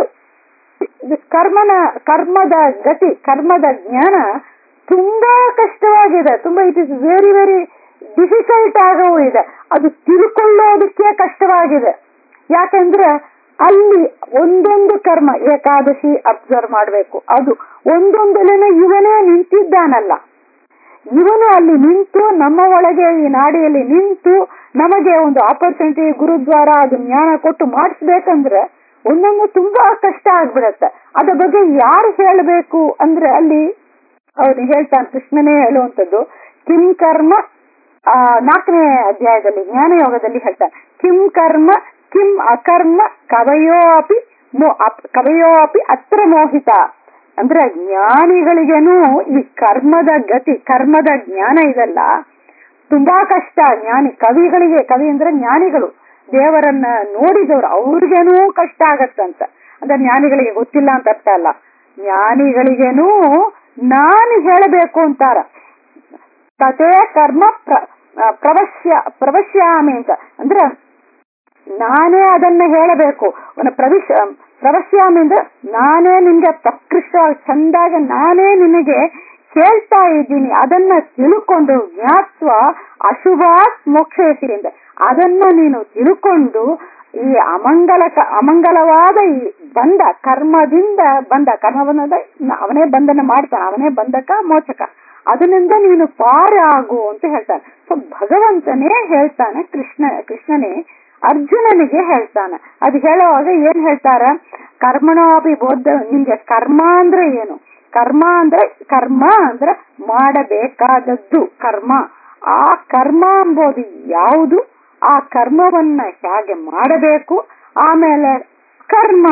ಕರ್ಮನ ಕರ್ಮದ ಗತಿ ಕರ್ಮದ ಜ್ಞಾನ ತುಂಬಾ ಕಷ್ಟವಾಗಿದೆ ತುಂಬಾ it is very very difficult ಆಗವೂ ಇದೆ ಅದು ತಿಳ್ಕೊಳ್ಳೋದಕ್ಕೆ ಕಷ್ಟವಾಗಿದೆ ಯಾಕಂದ್ರೆ ಅಲ್ಲಿ ಒಂದೊಂದು ಕರ್ಮ ಏಕಾದಶಿ ಅಬ್ಸರ್ವ್ ಮಾಡಬೇಕು ಅದು ಒಂದೊಂದಲೇನೆ ಇವನೇ ನಿಂತಿದ್ದಾನಲ್ಲ ಇವನು ಅಲ್ಲಿ ನಿಂತು ನಮ್ಮ ಒಳಗೆ ಈ ನಾಡಿಯಲ್ಲಿ ನಿಂತು ನಮಗೆ ಒಂದು ಆಪರ್ಚುನಿಟಿ ಗುರುದ್ವಾರ ಅದು ಜ್ಞಾನ ಕೊಟ್ಟು ಮಾಡಿಸ್ಬೇಕಂದ್ರೆ ಒಂದೊಂದು ತುಂಬಾ ಕಷ್ಟ ಆಗ್ಬಿಡತ್ತೆ ಅದ್ರ ಬಗ್ಗೆ ಯಾರು ಹೇಳಬೇಕು ಅಂದ್ರೆ ಅಲ್ಲಿ ಅವನು ಹೇಳ್ತಾನೆ ಕೃಷ್ಣನೇ ಹೇಳುವಂಥದ್ದು ಕಿಂ ಕರ್ಮ ಆ ನಾಲ್ಕನೇ ಅಧ್ಯಾಯದಲ್ಲಿ ಜ್ಞಾನ ಯೋಗದಲ್ಲಿ ಹೇಳ್ತಾನೆ ಕಿಂ ಕರ್ಮ ಕಿಂ ಅಕರ್ಮ ಕವಯೋ ಅಪಿ ಮೋ- ಅಪ್- ಕವಯೋ ಅಪಿ ಅತ್ರ ಮೋಹಿತ ಅಂದ್ರೆ ಜ್ಞಾನಿಗಳಿಗೇನು ಈ ಕರ್ಮದ ಗತಿ ಕರ್ಮದ ಜ್ಞಾನ ಇದಲ್ಲ ತುಂಬಾ ಕಷ್ಟ ಜ್ಞಾನಿ ಕವಿಗಳಿಗೆ ಕವಿ ಅಂದ್ರೆ ಜ್ಞಾನಿಗಳು ದೇವರನ್ನ ನೋಡಿದವರು ಅವ್ರಿಗೇನೂ ಕಷ್ಟ ಆಗತ್ತಂತ ಅಂದ್ರೆ ಜ್ಞಾನಿಗಳಿಗೆ ಗೊತ್ತಿಲ್ಲ ಅಂತ ಅರ್ಥ ಅಲ್ಲ ಜ್ಞಾನಿಗಳಿಗೇನು ನಾನು ಹೇಳಬೇಕು ಅಂತಾರ ತಥೇ ಕರ್ಮ ಪ್ರ- ಆ, ಪ್ರವಶ್ಯ ಪ್ರವಶ್ಯಾಮಿ ಅಂತ ಅಂದ್ರೆ ನಾನೇ ಅದನ್ನ ಹೇಳಬೇಕು ಅವನ ಪ್ರವಿಶ ಪ್ರವಶ್ಯಾಮಿ ಅಂದ್ರೆ ನಾನೇ ನಿನ್ಗೆ ಪ್ರಕೃಷ್ಟ ಚಂದಾಗ ನಾನೇ ನಿನಗೆ ಹೇಳ್ತಾ ಇದ್ದೀನಿ ಅದನ್ನ ತಿಳ್ಕೊಂಡು ಜ್ಞಾತ್ವ ಅಶುಭ ಮೋಕ್ಷೇಸಿರಿಂದ ಅದನ್ನ ನೀನು ತಿಳ್ಕೊಂಡು ಈ ಅಮಂಗಲಕ ಅಮಂಗಲವಾದ ಈ ಬಂಧ ಕರ್ಮದಿಂದ ಬಂಧ ಕರ್ಮ ಬಂಧದ ಅವನೇ ಬಂಧನ ಮಾಡ್ತಾನೆ ಅವನೇ ಬಂಧಕ ಮೋಚಕ ಅದರಿಂದ ನೀನು ಪಾರಾಗು ಅಂತ ಹೇಳ್ತಾನೆ ಸೊ ಭಗವಂತನೇ ಹೇಳ್ತಾನೆ ಕೃಷ್ಣ ಕೃಷ್ಣನೇ ಅರ್ಜುನನಿಗೆ ಹೇಳ್ತಾನೆ ಅದು ಹೇಳುವಾಗ ಏನ್ ಹೇಳ್ತಾರ ಕರ್ಮಣೋಪಿ ಬೋಧ ನಿಮ್ಗೆ ಕರ್ಮ ಅಂದ್ರೆ ಏನು ಕರ್ಮ ಅಂದ್ರೆ ಕರ್ಮ ಅಂದ್ರೆ ಮಾಡಬೇಕಾದದ್ದು ಕರ್ಮ ಆ ಕರ್ಮ ಎಂಬುದು ಯಾವುದು ಆ ಕರ್ಮವನ್ನ ಹೇಗೆ ಮಾಡಬೇಕು ಆಮೇಲೆ ಕರ್ಮ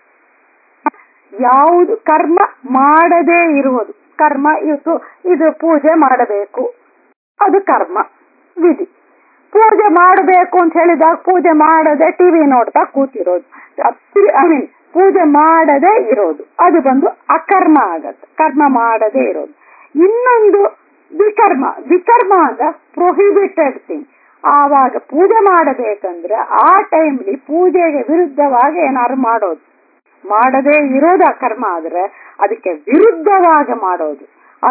ಯಾವುದು ಕರ್ಮ ಮಾಡದೇ ಇರುವುದು ಕರ್ಮ ಇದು ಇದು ಪೂಜೆ ಮಾಡಬೇಕು ಅದು ಕರ್ಮ ವಿಧಿ ಪೂಜೆ ಮಾಡಬೇಕು ಅಂತ ಹೇಳಿದಾಗ ಪೂಜೆ ಮಾಡದೆ ಟಿವಿ ನೋಡ್ತಾ ಕೂತಿರೋದು ಐ ಮೀನ್ ಪೂಜೆ ಮಾಡದೇ ಇರೋದು ಅದು ಬಂದು ಅಕರ್ಮ ಆಗತ್ತೆ ಕರ್ಮ ಮಾಡದೇ ಇರೋದು ಇನ್ನೊಂದು ವಿಕರ್ಮ ವಿಕರ್ಮ ಅಂದ್ರೆ ಪ್ರೊಹಿಬಿಟೆಡ್ ಥಿಂಗ್ ಆವಾಗ ಪೂಜೆ ಮಾಡಬೇಕಂದ್ರೆ ಆ ಟೈಮ್ಲಿ ಪೂಜೆಗೆ ವಿರುದ್ಧವಾಗಿ ಏನಾದ್ರು ಮಾಡೋದು ಮಾಡದೇ ಇರೋದು ಅಕರ್ಮ ಆದ್ರೆ ಅದಕ್ಕೆ ವಿರುದ್ಧವಾಗಿ ಮಾಡೋದು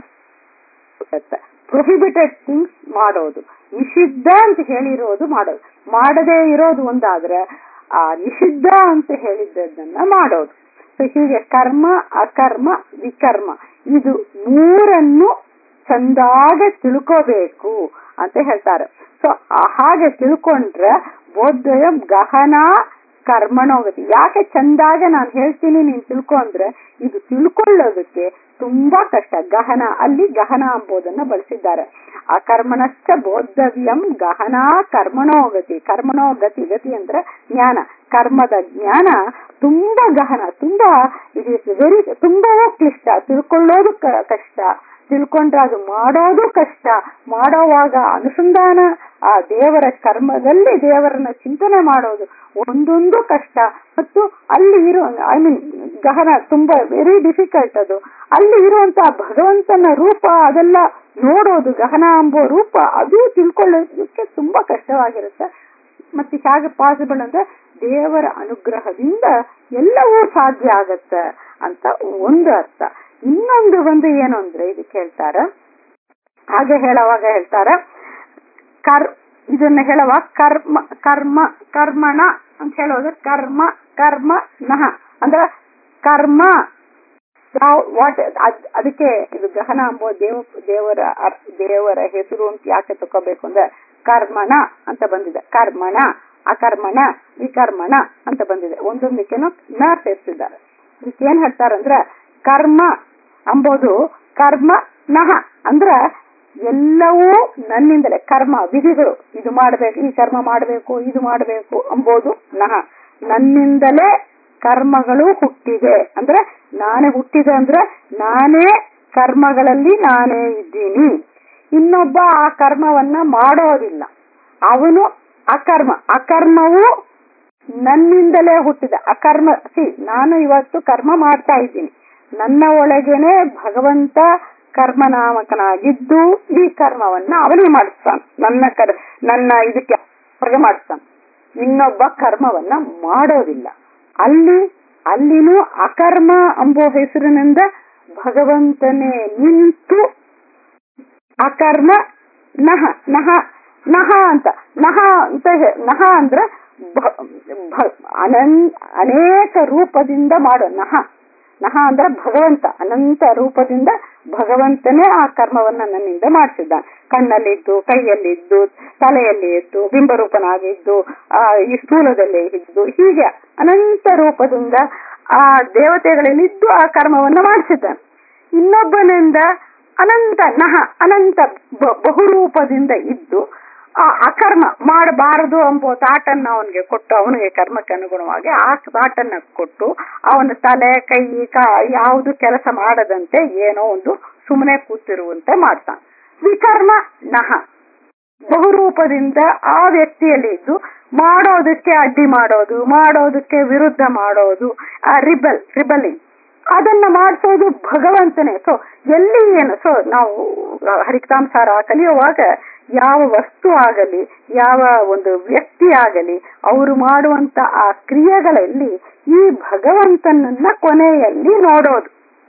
ಪ್ರೊಹಿಬಿಟೆಡ್ ಥಿಂಗ್ಸ್ ಮಾಡೋದು ನಿಷಿದ್ಧ ಅಂತ ಹೇಳಿರೋದು ಮಾಡೋದು ಮಾಡದೇ ಇರೋದು ಒಂದಾದ್ರೆ ಆ ನಿಷಿದ್ಧ ಅಂತ ಹೇಳಿದ್ದನ್ನ ಮಾಡೋದು ಸೊ ಹೀಗೆ ಕರ್ಮ ಅಕರ್ಮ ವಿಕರ್ಮ ಇದು ಮೂರನ್ನು ಚಂದಾಗೆ ತಿಳ್ಕೋಬೇಕು ಅಂತ ಹೇಳ್ತಾರೆ ಸೊ ಹಾಗೆ ತಿಳ್ಕೊಂಡ್ರೆ ಬೋಧಯ ಗಹನ ಕರ್ಮಣೋಗತಿ ಯಾಕೆ ಚಂದಾಗೆ ನಾನು ಹೇಳ್ತೀನಿ ನೀನ್ ತಿಳ್ಕೊ ಅಂದ್ರೆ ಇದು ತಿಳ್ಕೊಳ್ಳೋದಕ್ಕೆ ತುಂಬಾ ಕಷ್ಟ ಗಹನ ಅಲ್ಲಿ ಗಹನ ಎಂಬುದನ್ನ ಬಳಸಿದ್ದಾರೆ ಆ ಕರ್ಮಣಶ್ಚ ಬೋಧವ್ಯಂ ಗಹನ ಕರ್ಮಣೋಗತಿ ಕರ್ಮಣೋಗತಿ ಗತಿ ಅಂದ್ರೆ ಜ್ಞಾನ ಕರ್ಮದ ಜ್ಞಾನ ತುಂಬಾ ಗಹನ ತುಂಬಾ ಇಟ್ ಇಸ್ ವೆರಿ ತುಂಬಾ ಕ್ಲಿಷ್ಟ ತಿಳ್ಕೊಳ್ಳೋದು ಕ- ಕಷ್ಟ ತಿಳ್ಕೊಂಡ್ರೆ ಅದು ಮಾಡೋದು ಕಷ್ಟ ಮಾಡೋವಾಗ ಅನುಸಂಧಾನ ಆ ದೇವರ ಕರ್ಮದಲ್ಲಿ ದೇವರನ್ನ ಚಿಂತನೆ ಮಾಡೋದು ಒಂದೊಂದು ಕಷ್ಟ ಮತ್ತು ಅಲ್ಲಿ ಇರೋ ಐ ಮೀನ್ ಗಹನ ತುಂಬಾ ವೆರಿ ಡಿಫಿಕಲ್ಟ್ ಅದು ಅಲ್ಲಿ ಇರುವಂತಹ ಭಗವಂತನ ರೂಪ ಅದೆಲ್ಲ ನೋಡೋದು ಗಹನ ಎಂಬೋ ರೂಪ ಅದು ತಿಳ್ಕೊಳ್ಳೋದಕ್ಕೆ ತುಂಬಾ ಕಷ್ಟವಾಗಿರುತ್ತೆ ಮತ್ತೆ ಹೇಗೆ ಪಾಸಿಬಲ್ ಅಂದ್ರೆ ದೇವರ ಅನುಗ್ರಹದಿಂದ ಎಲ್ಲವೂ ಸಾಧ್ಯ ಆಗತ್ತೆ ಅಂತ ಒಂದು ಅರ್ಥ ಇನ್ನೊಂದು ಒಂದು ಏನು ಅಂದ್ರೆ ಇದಕ್ಕೆ ಹೇಳ್ತಾರ ಹಾಗೆ ಹೇಳುವಾಗ ಹೇಳ್ತಾರ ಕರ್ ಇದನ್ನ ಹೇಳುವ ಕರ್ಮ ಕರ್ಮ ಕರ್ಮಣ ಅಂತ ಹೇಳೋದು ಕರ್ಮ ಕರ್ಮ ನಹ ಅಂದ್ರೆ ಕರ್ಮ ವಾಟ್ ಅದಕ್ಕೆ ಇದು ಗಹನ ಎಂಬ ದೇವ ದೇವರ ಅರ್- ದೇವರ ಹೆಸರು ಅಂತ ಯಾಕೆ ತಕೋಬೇಕು ಅಂದ್ರೆ ಕರ್ಮಣ ಅಂತ ಬಂದಿದೆ ಕರ್ಮಣ ಅಕರ್ಮಣ ವಿಕರ್ಮಣ ಅಂತ ಬಂದಿದೆ ಒಂದೊಂದಕ್ಕೇನು ನ ಸೇರಿಸಿದ್ದಾರೆ ಇದಕ್ಕೆ ಏನ್ ಹೇಳ್ತಾರಂದ್ರ ಕರ್ಮ ಅಂಬೋದು ಕರ್ಮ ನಹ ಅಂದ್ರ ಎಲ್ಲವೂ ನನ್ನಿಂದಲೇ ಕರ್ಮ ವಿಧಿಗಳು ಇದು ಮಾಡಬೇಕು ಈ ಕರ್ಮ ಮಾಡಬೇಕು ಇದು ಮಾಡಬೇಕು ಅಂಬೋದು ನಹ ನನ್ನಿಂದಲೇ ಕರ್ಮಗಳು ಹುಟ್ಟಿದೆ ಅಂದ್ರೆ ನಾನೇ ಹುಟ್ಟಿದೆ ಅಂದ್ರೆ ನಾನೇ ಕರ್ಮಗಳಲ್ಲಿ ನಾನೇ ಇದ್ದೀನಿ ಇನ್ನೊಬ್ಬ ಆ ಕರ್ಮವನ್ನ ಮಾಡೋದಿಲ್ಲ ಅವನು ಅಕರ್ಮ ಅಕರ್ಮವು ನನ್ನಿಂದಲೇ ಹುಟ್ಟಿದ ಅಕರ್ಮ ಸಿ ನಾನು ಇವತ್ತು ಕರ್ಮ ಮಾಡ್ತಾ ಇದ್ದೀನಿ ನನ್ನ ಒಳಗೇನೆ ಭಗವಂತ ಕರ್ಮನಾಮಕನಾಗಿದ್ದು ಈ ಕರ್ಮವನ್ನ ಅವನೇ ಮಾಡಿಸ್ತಾನೆ ನನ್ನ ಕರ್ ನನ್ನ ಇದಕ್ಕೆ ಹೊರಗೆ ಮಾಡಿಸ್ತಾನೆ ಇನ್ನೊಬ್ಬ ಕರ್ಮವನ್ನ ಮಾಡೋದಿಲ್ಲ ಅಲ್ಲಿ ಅಲ್ಲಿನೂ ಅಕರ್ಮ ಎಂಬೋ ಹೆಸರಿನಿಂದ ಭಗವಂತನೇ ನಿಂತು ಅಕರ್ಮ ನಹ ನಹ ನಹ ಅಂತ ನಹ ಅಂತ ಹೇ- ನಹ ಅಂದ್ರೆ ಭ- ಭ- ಅನನ್ ಅನೇಕ ರೂಪದಿಂದ ಮಾಡೋ ನಹ ನಹ ಅಂದ್ರೆ ಭಗವಂತ ಅನಂತ ರೂಪದಿಂದ ಭಗವಂತನೇ ಆ ಕರ್ಮವನ್ನ ನನ್ನಿಂದ ಮಾಡಿಸಿದ್ದಾನೆ ಕಣ್ಣಲ್ಲಿದ್ದು ಕೈಯಲ್ಲಿದ್ದು ತಲೆಯಲ್ಲಿ ಇದ್ದು ಬಿಂಬರೂಪನಾಗಿದ್ದು ಆ ಈ ಸ್ಥೂಲದಲ್ಲಿ ಇದ್ದು ಹೀಗೆ ಅನಂತ ರೂಪದಿಂದ ಆ ದೇವತೆಗಳಲ್ಲಿದ್ದು ಆ ಕರ್ಮವನ್ನ ಮಾಡಿಸಿದ್ದಾನೆ ಇನ್ನೊಬ್ಬನಿಂದ ಅನಂತ ನಹ ಅನಂತ ಬ- ಬಹುರೂಪದಿಂದ ಇದ್ದು ಆ ಅಕರ್ಮ ಮಾಡಬಾರದು ಎಂಬ ತಾಟನ್ನ ಅವನಿಗೆ ಕೊಟ್ಟು ಅವನಿಗೆ ಕರ್ಮಕ್ಕೆ ಅನುಗುಣವಾಗಿ ಆ ತಾಟನ್ನ ಕೊಟ್ಟು ಅವನ ತಲೆ ಕೈ ಕಾ ಯಾವುದು ಕೆಲಸ ಮಾಡದಂತೆ ಏನೋ ಒಂದು ಸುಮ್ಮನೆ ಕೂತಿರುವಂತೆ ಮಾಡ್ತಾನೆ ವಿಕರ್ಮ ನಹ ಬಹುರೂಪದಿಂದ ಆ ವ್ಯಕ್ತಿಯಲ್ಲಿ ಇದ್ದು ಮಾಡೋದಕ್ಕೆ ಅಡ್ಡಿ ಮಾಡೋದು ಮಾಡೋದಕ್ಕೆ ವಿರುದ್ಧ ಮಾಡೋದು ಆ ರಿಬಲ್ ರಿಬಲಿಂಗ್ ಅದನ್ನ ಮಾಡಿಸೋದು ಭಗವಂತನೇ ಸೊ ಎಲ್ಲಿ ಏನು ಸೊ ನಾವು ಹರಿಕತಾಂಸಾರ ಕಲಿಯುವಾಗ ಯಾವ ವಸ್ತು ಆಗಲಿ ಯಾವ ಒಂದು ವ್ಯಕ್ತಿ ಆಗಲಿ ಅವರು ಮಾಡುವಂತ ಆ ಕ್ರಿಯೆಗಳಲ್ಲಿ ಈ ಭಗವಂತನನ್ನ ಕೊನೆಯಲ್ಲಿ ನೋಡೋದು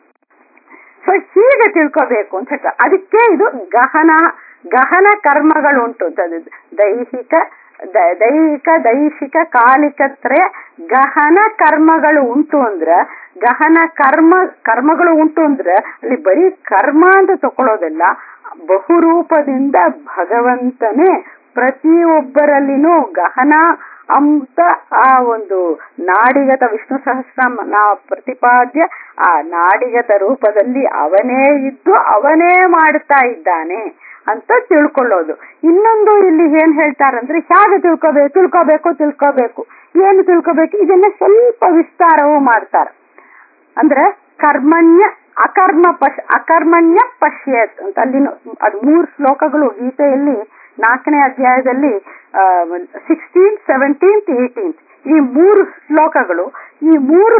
ಸೊ ಹೀಗೆ ತಿಳ್ಕೋಬೇಕು ಅಂತ ಹೇಳ್ತಾರೆ ಅದಕ್ಕೆ ಇದು ಗಹನ ಗಹನ ಕರ್ಮಗಳುಂಟು ದ- ದೈಹಿಕ ದ- ದೈಹಿಕ ದೈಹಿಕ ಕಾಲಿಕತ್ರಯ ಗಹನ ಕರ್ಮಗಳು ಉಂಟು ಅಂದ್ರ ಗಹನ ಕರ್ಮ ಕರ್ಮಗಳು ಉಂಟು ಅಂದ್ರೆ ಅಲ್ಲಿ ಬರೀ ಕರ್ಮ ಅಂತ ತಕೊಳ್ಳೋದಿಲ್ಲ ಬಹುರೂಪದಿಂದ ಭಗವಂತನೇ ಪ್ರತಿಯೊಬ್ಬರಲ್ಲಿನೂ ಗಹನ ಅಂತ ಆ ಒಂದು ನಾಡಿಗತ ವಿಷ್ಣು ಸಹಸ್ರ ನಾ ಪ್ರತಿಪಾದ್ಯ ಆ ನಾಡಿಗತ ರೂಪದಲ್ಲಿ ಅವನೇ ಇದ್ದು ಅವನೇ ಮಾಡ್ತಾ ಇದ್ದಾನೆ ಅಂತ ತಿಳ್ಕೊಳ್ಳೋದು ಇನ್ನೊಂದು ಇಲ್ಲಿ ಏನ್ ಹೇಳ್ತಾರಂದ್ರೆ ಹೇಗೆ ತಿಳ್ಕೋಬೇಕು ತಿಳ್ಕೋಬೇಕು ತಿಳ್ಕೋಬೇಕು ಏನು ತಿಳ್ಕೋಬೇಕು ಇದನ್ನ ಸ್ವಲ್ಪ ವಿಸ್ತಾರವೂ ಮಾಡ್ತಾರೆ ಅಂದ್ರೆ ಕರ್ಮಣ್ಯ ಅಕರ್ಮ ಪಶ್ ಅಕರ್ಮಣ್ಯ ಪಶ್ಯತ್ ಅಂತ ಅಲ್ಲಿನ ಅದು ಮೂರು ಶ್ಲೋಕಗಳು ಗೀತೆಯಲ್ಲಿ ನಾಲ್ಕನೇ ಅಧ್ಯಾಯದಲ್ಲಿ ಸಿಕ್ಸ್ಟೀನ್ ಸೆವೆಂಟೀನ್ತ್ ಏಯ್ಟೀನ್ತ್ ಈ ಮೂರು ಶ್ಲೋಕಗಳು ಈ ಮೂರು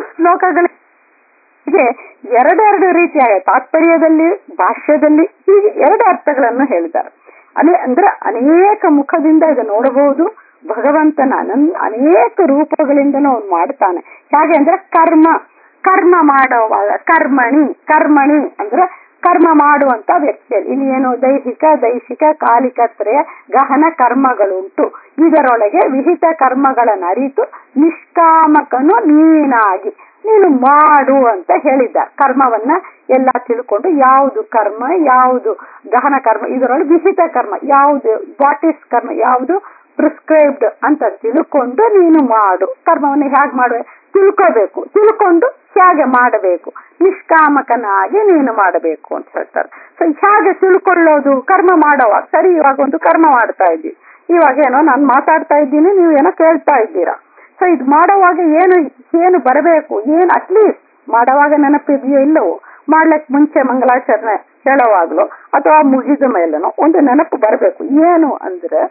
ಶ್ಲೋಕಗಳಿಗೆ ಎರಡೆರಡು ರೀತಿಯಾದ ತಾತ್ಪರ್ಯದಲ್ಲಿ ಭಾಷ್ಯದಲ್ಲಿ ಹೀಗೆ ಎರಡು ಅರ್ಥಗಳನ್ನು ಹೇಳಿದ್ದಾರೆ ಅದೇ ಅಂದ್ರೆ ಅನೇಕ ಮುಖದಿಂದ ಇದು ನೋಡಬಹುದು ಭಗವಂತನ ಅನನ್ ಅನೇಕ ರೂಪಗಳಿಂದನೂ ಅವನು ಮಾಡ್ತಾನೆ ಹೇಗೆ ಅಂದ್ರೆ ಕರ್ಮ ಕರ್ಮ ಮಾಡುವಾಗ ಕರ್ಮಣಿ ಕರ್ಮಣಿ ಅಂದ್ರೆ ಕರ್ಮ ಮಾಡುವಂತ ವ್ಯಕ್ತಿಯಲ್ಲಿ ಇಲ್ಲಿ ಏನು ದೈಹಿಕ ದೈಹಿಕ ಕಾಲಿಕತ್ರಯ ಗಹನ ಕರ್ಮಗಳುಂಟು ಇದರೊಳಗೆ ವಿಹಿತ ಕರ್ಮಗಳನ್ನು ಅರಿತು ನಿಷ್ಕಾಮಕನು ನೀನಾಗಿ ನೀನು ಮಾಡು ಅಂತ ಹೇಳಿದ್ದ ಕರ್ಮವನ್ನ ಎಲ್ಲ ತಿಳ್ಕೊಂಡು ಯಾವುದು ಕರ್ಮ ಯಾವುದು ಗಹನ ಕರ್ಮ ಇದರೊಳಗೆ ವಿಹಿತ ಕರ್ಮ ಯಾವುದು ವಾಟ್ ಇಸ್ ಕರ್ಮ ಯಾವುದು ಪ್ರಿಸ್ಕ್ರೈಬ್ಡ್ ಅಂತ ತಿಳ್ಕೊಂಡು ನೀನು ಮಾಡು ಕರ್ಮವನ್ನು ಹೇಗೆ ಮಾಡುವೆ ತಿಳ್ಕೋಬೇಕು ತಿಳ್ಕೊಂಡು ಹೇಗೆ ಮಾಡಬೇಕು ನಿಷ್ಕಾಮಕನಾಗಿ ನೀನು ಮಾಡಬೇಕು ಅಂತ ಹೇಳ್ತಾರೆ ಸೊ ಹೇಗೆ ತಿಳ್ಕೊಳ್ಳೋದು ಕರ್ಮ ಮಾಡೋವಾಗ ಸರಿ ಇವಾಗ ಒಂದು ಕರ್ಮ ಮಾಡ್ತಾ ಇದ್ದೀವಿ ಇವಾಗ ಏನೋ ನಾನು ಮಾತಾಡ್ತಾ ಇದ್ದೀನಿ ನೀವು ಏನೋ ಕೇಳ್ತಾ ಇದ್ದೀರಾ ಸೊ ಇದು ಮಾಡೋವಾಗ ಏನು ಏನು ಬರಬೇಕು ಏನು ಅಟ್ಲೀಸ್ಟ್ ಮಾಡೋವಾಗ ನೆನಪಿದೆಯೋ ಇಲ್ಲವೋ ಮಾಡ್ಲಿಕ್ಕೆ ಮುಂಚೆ ಮಂಗಲಾಚರಣೆ ಹೇಳೋವಾಗ್ಲೋ ಅಥವಾ ಮುಗಿದ ಮೇಲನೋ ಒಂದು ನೆನಪು ಬರಬೇಕು ಏನು ಅಂದ್ರೆ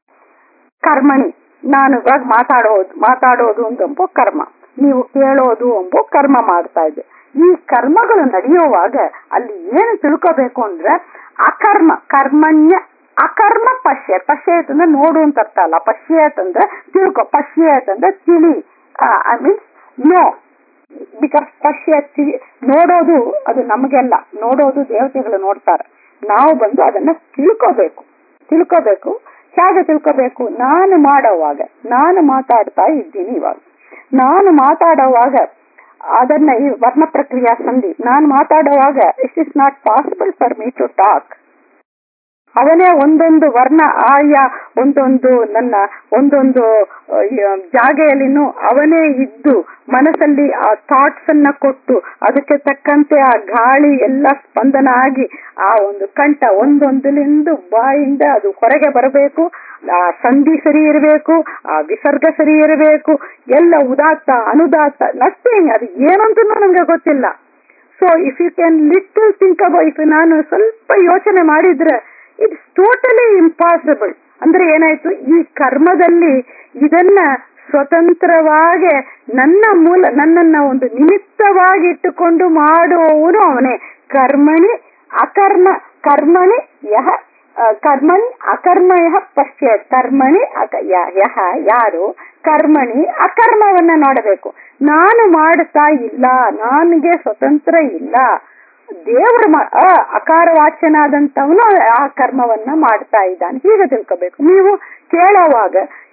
ಕರ್ಮಣಿ ನಾನು ಇವಾಗ ಮಾತಾಡೋದು ಮಾತಾಡೋದು ಎಂಬ ಕರ್ಮ ನೀವು ಕೇಳೋದು ಎಂಬ ಕರ್ಮ ಮಾಡ್ತಾ ಇದ್ದೆ ಈ ಕರ್ಮಗಳು ನಡೆಯುವಾಗ ಅಲ್ಲಿ ಏನು ತಿಳ್ಕೋಬೇಕು ಅಂದ್ರೆ ಅಕರ್ಮ ಕರ್ಮಣ್ಯ ಅಕರ್ಮ ಪಶ್ಯ ಪಶ್ಯತ್ ಅಂದ್ರೆ ನೋಡು ಅಂತ ಅರ್ಥ ಅಲ್ಲ ಪಶ್ಯತ್ ಅಂದ್ರೆ ತಿಳ್ಕೊ ಪಶ್ಯತ್ ಅಂದ್ರೆ ತಿಳಿ ಐ ಮೀನ್ಸ್ ನೋ ಬಿಕಾಸ್ ಪಶ್ಯ ತಿ- ನೋಡೋದು ಅದು ನಮಗೆಲ್ಲ ನೋಡೋದು ದೇವತೆಗಳು ನೋಡ್ತಾರೆ ನಾವು ಬಂದು ಅದನ್ನ ತಿಳ್ಕೋಬೇಕು ತಿಳ್ಕೋಬೇಕು ಹೇಗೆ ತಿಳ್ಕೋಬೇಕು ನಾನು ಮಾಡೋವಾಗ ನಾನು ಮಾತಾಡ್ತಾ ಇದ್ದೀನಿ ಇವಾಗ ನಾನು ಮಾತಾಡೋವಾಗ ಅದನ್ನ ಈ ವರ್ಣ ಪ್ರಕ್ರಿಯಾ ಸಂಧಿ ನಾನು ಮಾತಾಡುವಾಗ it is not possible for me to talk ಅವನೇ ಒಂದೊಂದು ವರ್ಣ ಆಯಾ ಒಂದೊಂದು ನನ್ನ ಒಂದೊಂದು ಆ, ಈ, ಜಾಗೆಯಲ್ಲಿನೂ ಅವನೇ ಇದ್ದು ಮನಸ್ಸಲ್ಲಿ ಆ ಥಾಟ್ಸ್ ಅನ್ನ ಕೊಟ್ಟು ಅದಕ್ಕೆ ತಕ್ಕಂತೆ ಆ ಗಾಳಿ ಎಲ್ಲ ಸ್ಪಂದನ ಆಗಿ ಆ ಒಂದು ಕಂಠ ಒಂದೊಂದಲಿಂದ ಬಾಯಿಂದ ಅದು ಹೊರಗೆ ಬರಬೇಕು ಆ ಸಂಧಿ ಸರಿ ಇರಬೇಕು ಆ ವಿಸರ್ಗ ಸರಿ ಇರಬೇಕು ಎಲ್ಲ ಉದಾತ್ತ ಅನುದಾತ್ತ ನಥಿಂಗ್ ಅದು ಏನಂತೂ ನಮ್ಗೆ ಗೊತ್ತಿಲ್ಲ so if you can little think about if ನಾನು ಸ್ವಲ್ಪ ಯೋಚನೆ ಮಾಡಿದ್ರೆ ಇಟ್ಸ್ ಟೋಟಲಿ ಇಂಪಾಸಿಬಲ್ ಅಂದ್ರೆ ಏನಾಯ್ತು ಈ ಕರ್ಮದಲ್ಲಿ ಇದನ್ನ ಸ್ವತಂತ್ರವಾಗಿ ನನ್ನ ಮೂಲ ನನ್ನನ್ನ ಒಂದು ನಿಮಿತ್ತವಾಗಿ ಇಟ್ಟುಕೊಂಡು ಮಾಡುವವನು ಅವನೇ ಕರ್ಮಣಿ ಅಕರ್ಮ ಕರ್ಮಣಿ ಯಹ ಆ, ಕರ್ಮಣಿ ಅಕರ್ಮ ಯಹ ಪಶ್ಯ ಕರ್ಮಣಿ ಅಕ- ಯ- ಯಹ ಯಾರು ಕರ್ಮಣಿ ಅಕರ್ಮವನ್ನ ನೋಡಬೇಕು ನಾನು ಮಾಡುತ್ತಾ ಇಲ್ಲ ನನಗೆ ಸ್ವತಂತ್ರ ಇಲ್ಲ ದೇವರು ಅಕಾರ ವಾಚ್ಯನಾದಂತವನು ಆ ಕರ್ಮವನ್ನ ಮಾಡ್ತಾ ಇದ್ದಾನೆ ಹೀಗೆ ತಿಳ್ಕೋಬೇಕು ನೀವು ಕೇಳೋವಾಗ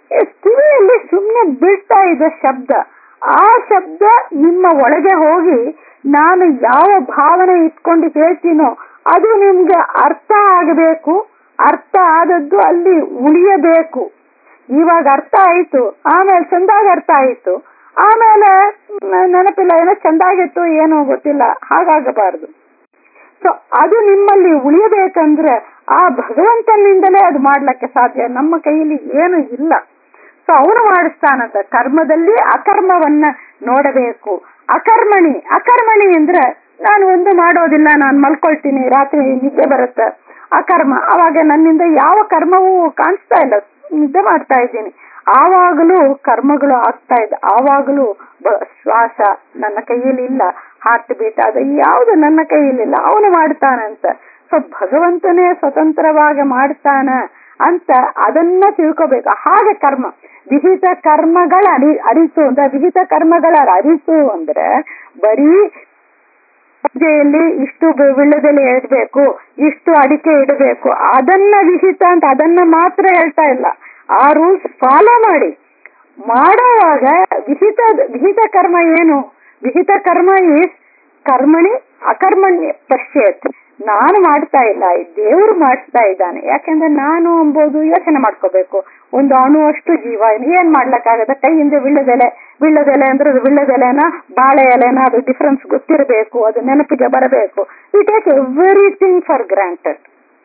ಈ ಕಿವಿಯಲ್ಲಿ ಸುಮ್ಮನೆ ಬೀಳ್ತಾ ಇದೆ ಶಬ್ದ ಆ ಶಬ್ದ ನಿಮ್ಮ ಒಳಗೆ ಹೋಗಿ ನಾನು ಯಾವ ಭಾವನೆ ಇಟ್ಕೊಂಡು ಹೇಳ್ತೀನೋ ಅದು ನಿಮ್ಗೆ ಅರ್ಥ ಆಗಬೇಕು ಅರ್ಥ ಆದದ್ದು ಅಲ್ಲಿ ಉಳಿಯಬೇಕು ಇವಾಗ ಅರ್ಥ ಆಯ್ತು ಆಮೇಲೆ ಚಂದಾಗಿ ಅರ್ಥ ಆಯ್ತು ಆಮೇಲೆ ನ- ನೆನಪಿಲ್ಲ ಏನೋ ಚಂದಾಗಿತ್ತು ಏನೋ ಗೊತ್ತಿಲ್ಲ ಹಾಗಾಗಬಾರದು ಸೊ ಅದು ನಿಮ್ಮಲ್ಲಿ ಉಳಿಯಬೇಕಂದ್ರೆ ಆ ಭಗವಂತನಿಂದಲೇ ಅದು ಮಾಡ್ಲಿಕ್ಕೆ ಸಾಧ್ಯ ನಮ್ಮ ಕೈಯಲ್ಲಿ ಏನು ಇಲ್ಲ ಸೊ ಅವನು ಮಾಡಿಸ್ತಾನಂತ ಕರ್ಮದಲ್ಲಿ ಅಕರ್ಮವನ್ನ ನೋಡಬೇಕು ಅಕರ್ಮಣಿ ಅಕರ್ಮಣಿ ಅಂದ್ರೆ ನಾನು ಒಂದು ಮಾಡೋದಿಲ್ಲ ನಾನು ಮಲ್ಕೊಳ್ತೀನಿ ರಾತ್ರಿ ನಿದ್ದೆ ಬರುತ್ತೆ ಅಕರ್ಮ ಅವಾಗ ನನ್ನಿಂದ ಯಾವ ಕರ್ಮವೂ ಕಾಣಿಸ್ತಾ ಇಲ್ಲ ನಿದ್ದೆ ಮಾಡ್ತಾ ಇದ್ದೀನಿ ಆವಾಗಲೂ ಕರ್ಮಗಳು ಆಗ್ತಾ ಇದೆ ಆವಾಗಲೂ ಬ- ಶ್ವಾಸ ನನ್ನ ಕೈಯಲ್ಲಿ ಇಲ್ಲ ಹಾರ್ಟ್ ಬೀಟ್ ಅದು ಯಾವುದು ನನ್ನ ಕೈಯಲ್ಲಿಲ್ಲ ಅವನು ಮಾಡ್ತಾನಂತ ಸೊ ಭಗವಂತನೇ ಸ್ವತಂತ್ರವಾಗಿ ಮಾಡ್ತಾನ ಅಂತ ಅದನ್ನ ತಿಳ್ಕೋಬೇಕು ಹಾಗೆ ಕರ್ಮ ವಿಹಿತ ಕರ್ಮಗಳ ಅರಿ ಅರಿತು ಅಂದ್ರೆ ವಿಹಿತ ಕರ್ಮಗಳ ಅರಿತು ಅಂದ್ರೆ ಬರೀ ಪೂಜೆಯಲ್ಲಿ ಇಷ್ಟು ಬೆ- ವಿಳ್ಯದೆಲೆ ಇಡಬೇಕು ಇಷ್ಟು ಅಡಿಕೆ ಇಡಬೇಕು ಅದನ್ನ ವಿಹಿತ ಅಂತ ಅದನ್ನ ಮಾತ್ರ ಹೇಳ್ತಾ ಇಲ್ಲ ಆ ರೂಲ್ಸ್ ಫಾಲೋ ಮಾಡಿ ಮಾಡುವಾಗ ವಿಹಿತ ವಿಹಿತ ಕರ್ಮ ಏನು ವಿಹಿತ ಕರ್ಮ ಈಸ್ ಕರ್ಮಣಿ ಅಕರ್ಮಣ್ಯ ಪಶ್ಯತ್ ನಾನು ಮಾಡ್ತಾ ಇಲ್ಲ ಈ ದೇವ್ರು ಮಾಡಿಸ್ತಾ ಇದ್ದಾನೆ ಯಾಕೆಂದ್ರೆ ನಾನು ಎಂಬುದು ಯೋಚನೆ ಮಾಡ್ಕೋಬೇಕು ಒಂದು ಅಣು ಅಷ್ಟು ಜೀವ ಏನ್ ಮಾಡ್ಲಕ್ಕಾಗದ ಕೈಯಿಂದ ವಿಳ್ಳದೆಲೆ ವಿಳ್ಳದೆಲೆ ಅಂದ್ರೆ ಅದು ವಿಳ್ಳದೆಲೆನ ಬಾಳೆ ಎಲೆನ ಅದು ಡಿಫ್ರೆನ್ಸ್ ಗೊತ್ತಿರಬೇಕು ಅದು ನೆನಪಿಗೆ ಬರಬೇಕು we take everything for granted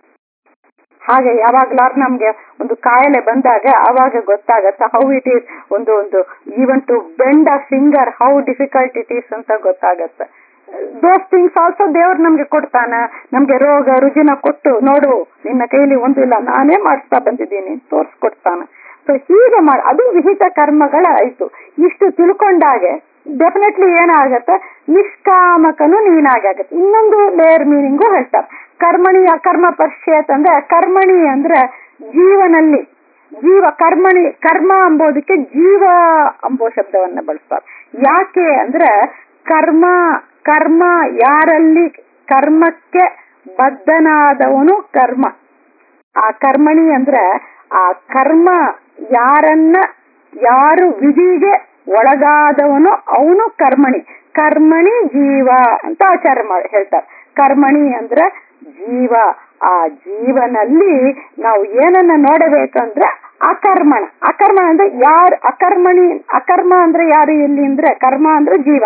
ಹಾಗೆ ಯಾವಾಗ್ಲಾರು ನಮ್ಗೆ ಒಂದು ಕಾಯಿಲೆ ಬಂದಾಗ ಅವಾಗ ಗೊತ್ತಾಗತ್ತೆ ಹೌ ಇಟ್ ಈಸ್ ಒಂದು ಒಂದು even to bend a finger how difficult it is ಅಂತ ಗೊತ್ತಾಗತ್ತೆ ದೋಸ್ ಥಿಂಗ್ಸ್ ಆಲ್ಸೋ ದೇವ್ರು ನಮ್ಗೆ ಕೊಡ್ತಾನ ನಮ್ಗೆ ರೋಗ ರುಜಿನ ಕೊಟ್ಟು ನೋಡು ನಿನ್ನ ಕೈಲಿ ಒಂದಿಲ್ಲ ನಾನೇ ಮಾಡಿಸ್ತಾ ಬಂದಿದ್ದೀನಿ ತೋರ್ಸ್ಕೊಡ್ತಾನ ಸೊ ಹೀಗೆ ಮಾಡಿ ಅದು ವಿಹಿತ ಕರ್ಮಗಳ ಆಯ್ತು ಇಷ್ಟು ತಿಳ್ಕೊಂಡಾಗೆ ಡೆಫಿನೆಟ್ಲಿ ಏನಾಗತ್ತೆ ನಿಷ್ಕಾಮಕನು ನೀನಾಗತ್ತೆ ಇನ್ನೊಂದು ಲೇಯರ್ ಮೀನಿಂಗು ಹೇಳ್ತಾರೆ ಕರ್ಮಣಿ ಅಕರ್ಮ ಪಶ್ಯತ್ ಅಂದ್ರೆ ಕರ್ಮಣಿ ಅಂದ್ರೆ ಜೀವನಲ್ಲಿ ಜೀವ ಕರ್ಮಣಿ ಕರ್ಮ ಅಂಬೋದಕ್ಕೆ ಜೀವ ಅಂಬೋ ಶಬ್ದವನ್ನ ಬಳಸ್ತಾರೆ ಯಾಕೆ ಅಂದ್ರೆ ಕರ್ಮ ಕರ್ಮ ಯಾರಲ್ಲಿ ಕರ್ಮಕ್ಕೆ ಬದ್ಧನಾದವನು ಕರ್ಮ ಆ ಕರ್ಮಣಿ ಅಂದ್ರೆ ಆ ಕರ್ಮ ಯಾರನ್ನ ಯಾರು ವಿಧಿಗೆ ಒಳಗಾದವನು ಅವನು ಕರ್ಮಣಿ ಕರ್ಮಣಿ ಜೀವ ಅಂತ ಆಚಾರ ಮಾಡಿ ಹೇಳ್ತಾರೆ ಕರ್ಮಣಿ ಅಂದ್ರೆ ಜೀವ ಆ ಜೀವನಲ್ಲಿ ನಾವು ಏನನ್ನ ನೋಡಬೇಕಂದ್ರೆ ಅಕರ್ಮಣ ಅಕರ್ಮ ಅಂದ್ರೆ ಯಾರು ಅಕರ್ಮಣಿ ಅಕರ್ಮ ಅಂದ್ರೆ ಯಾರು ಎಲ್ಲಿ ಅಂದ್ರೆ ಕರ್ಮ ಅಂದ್ರೆ ಜೀವ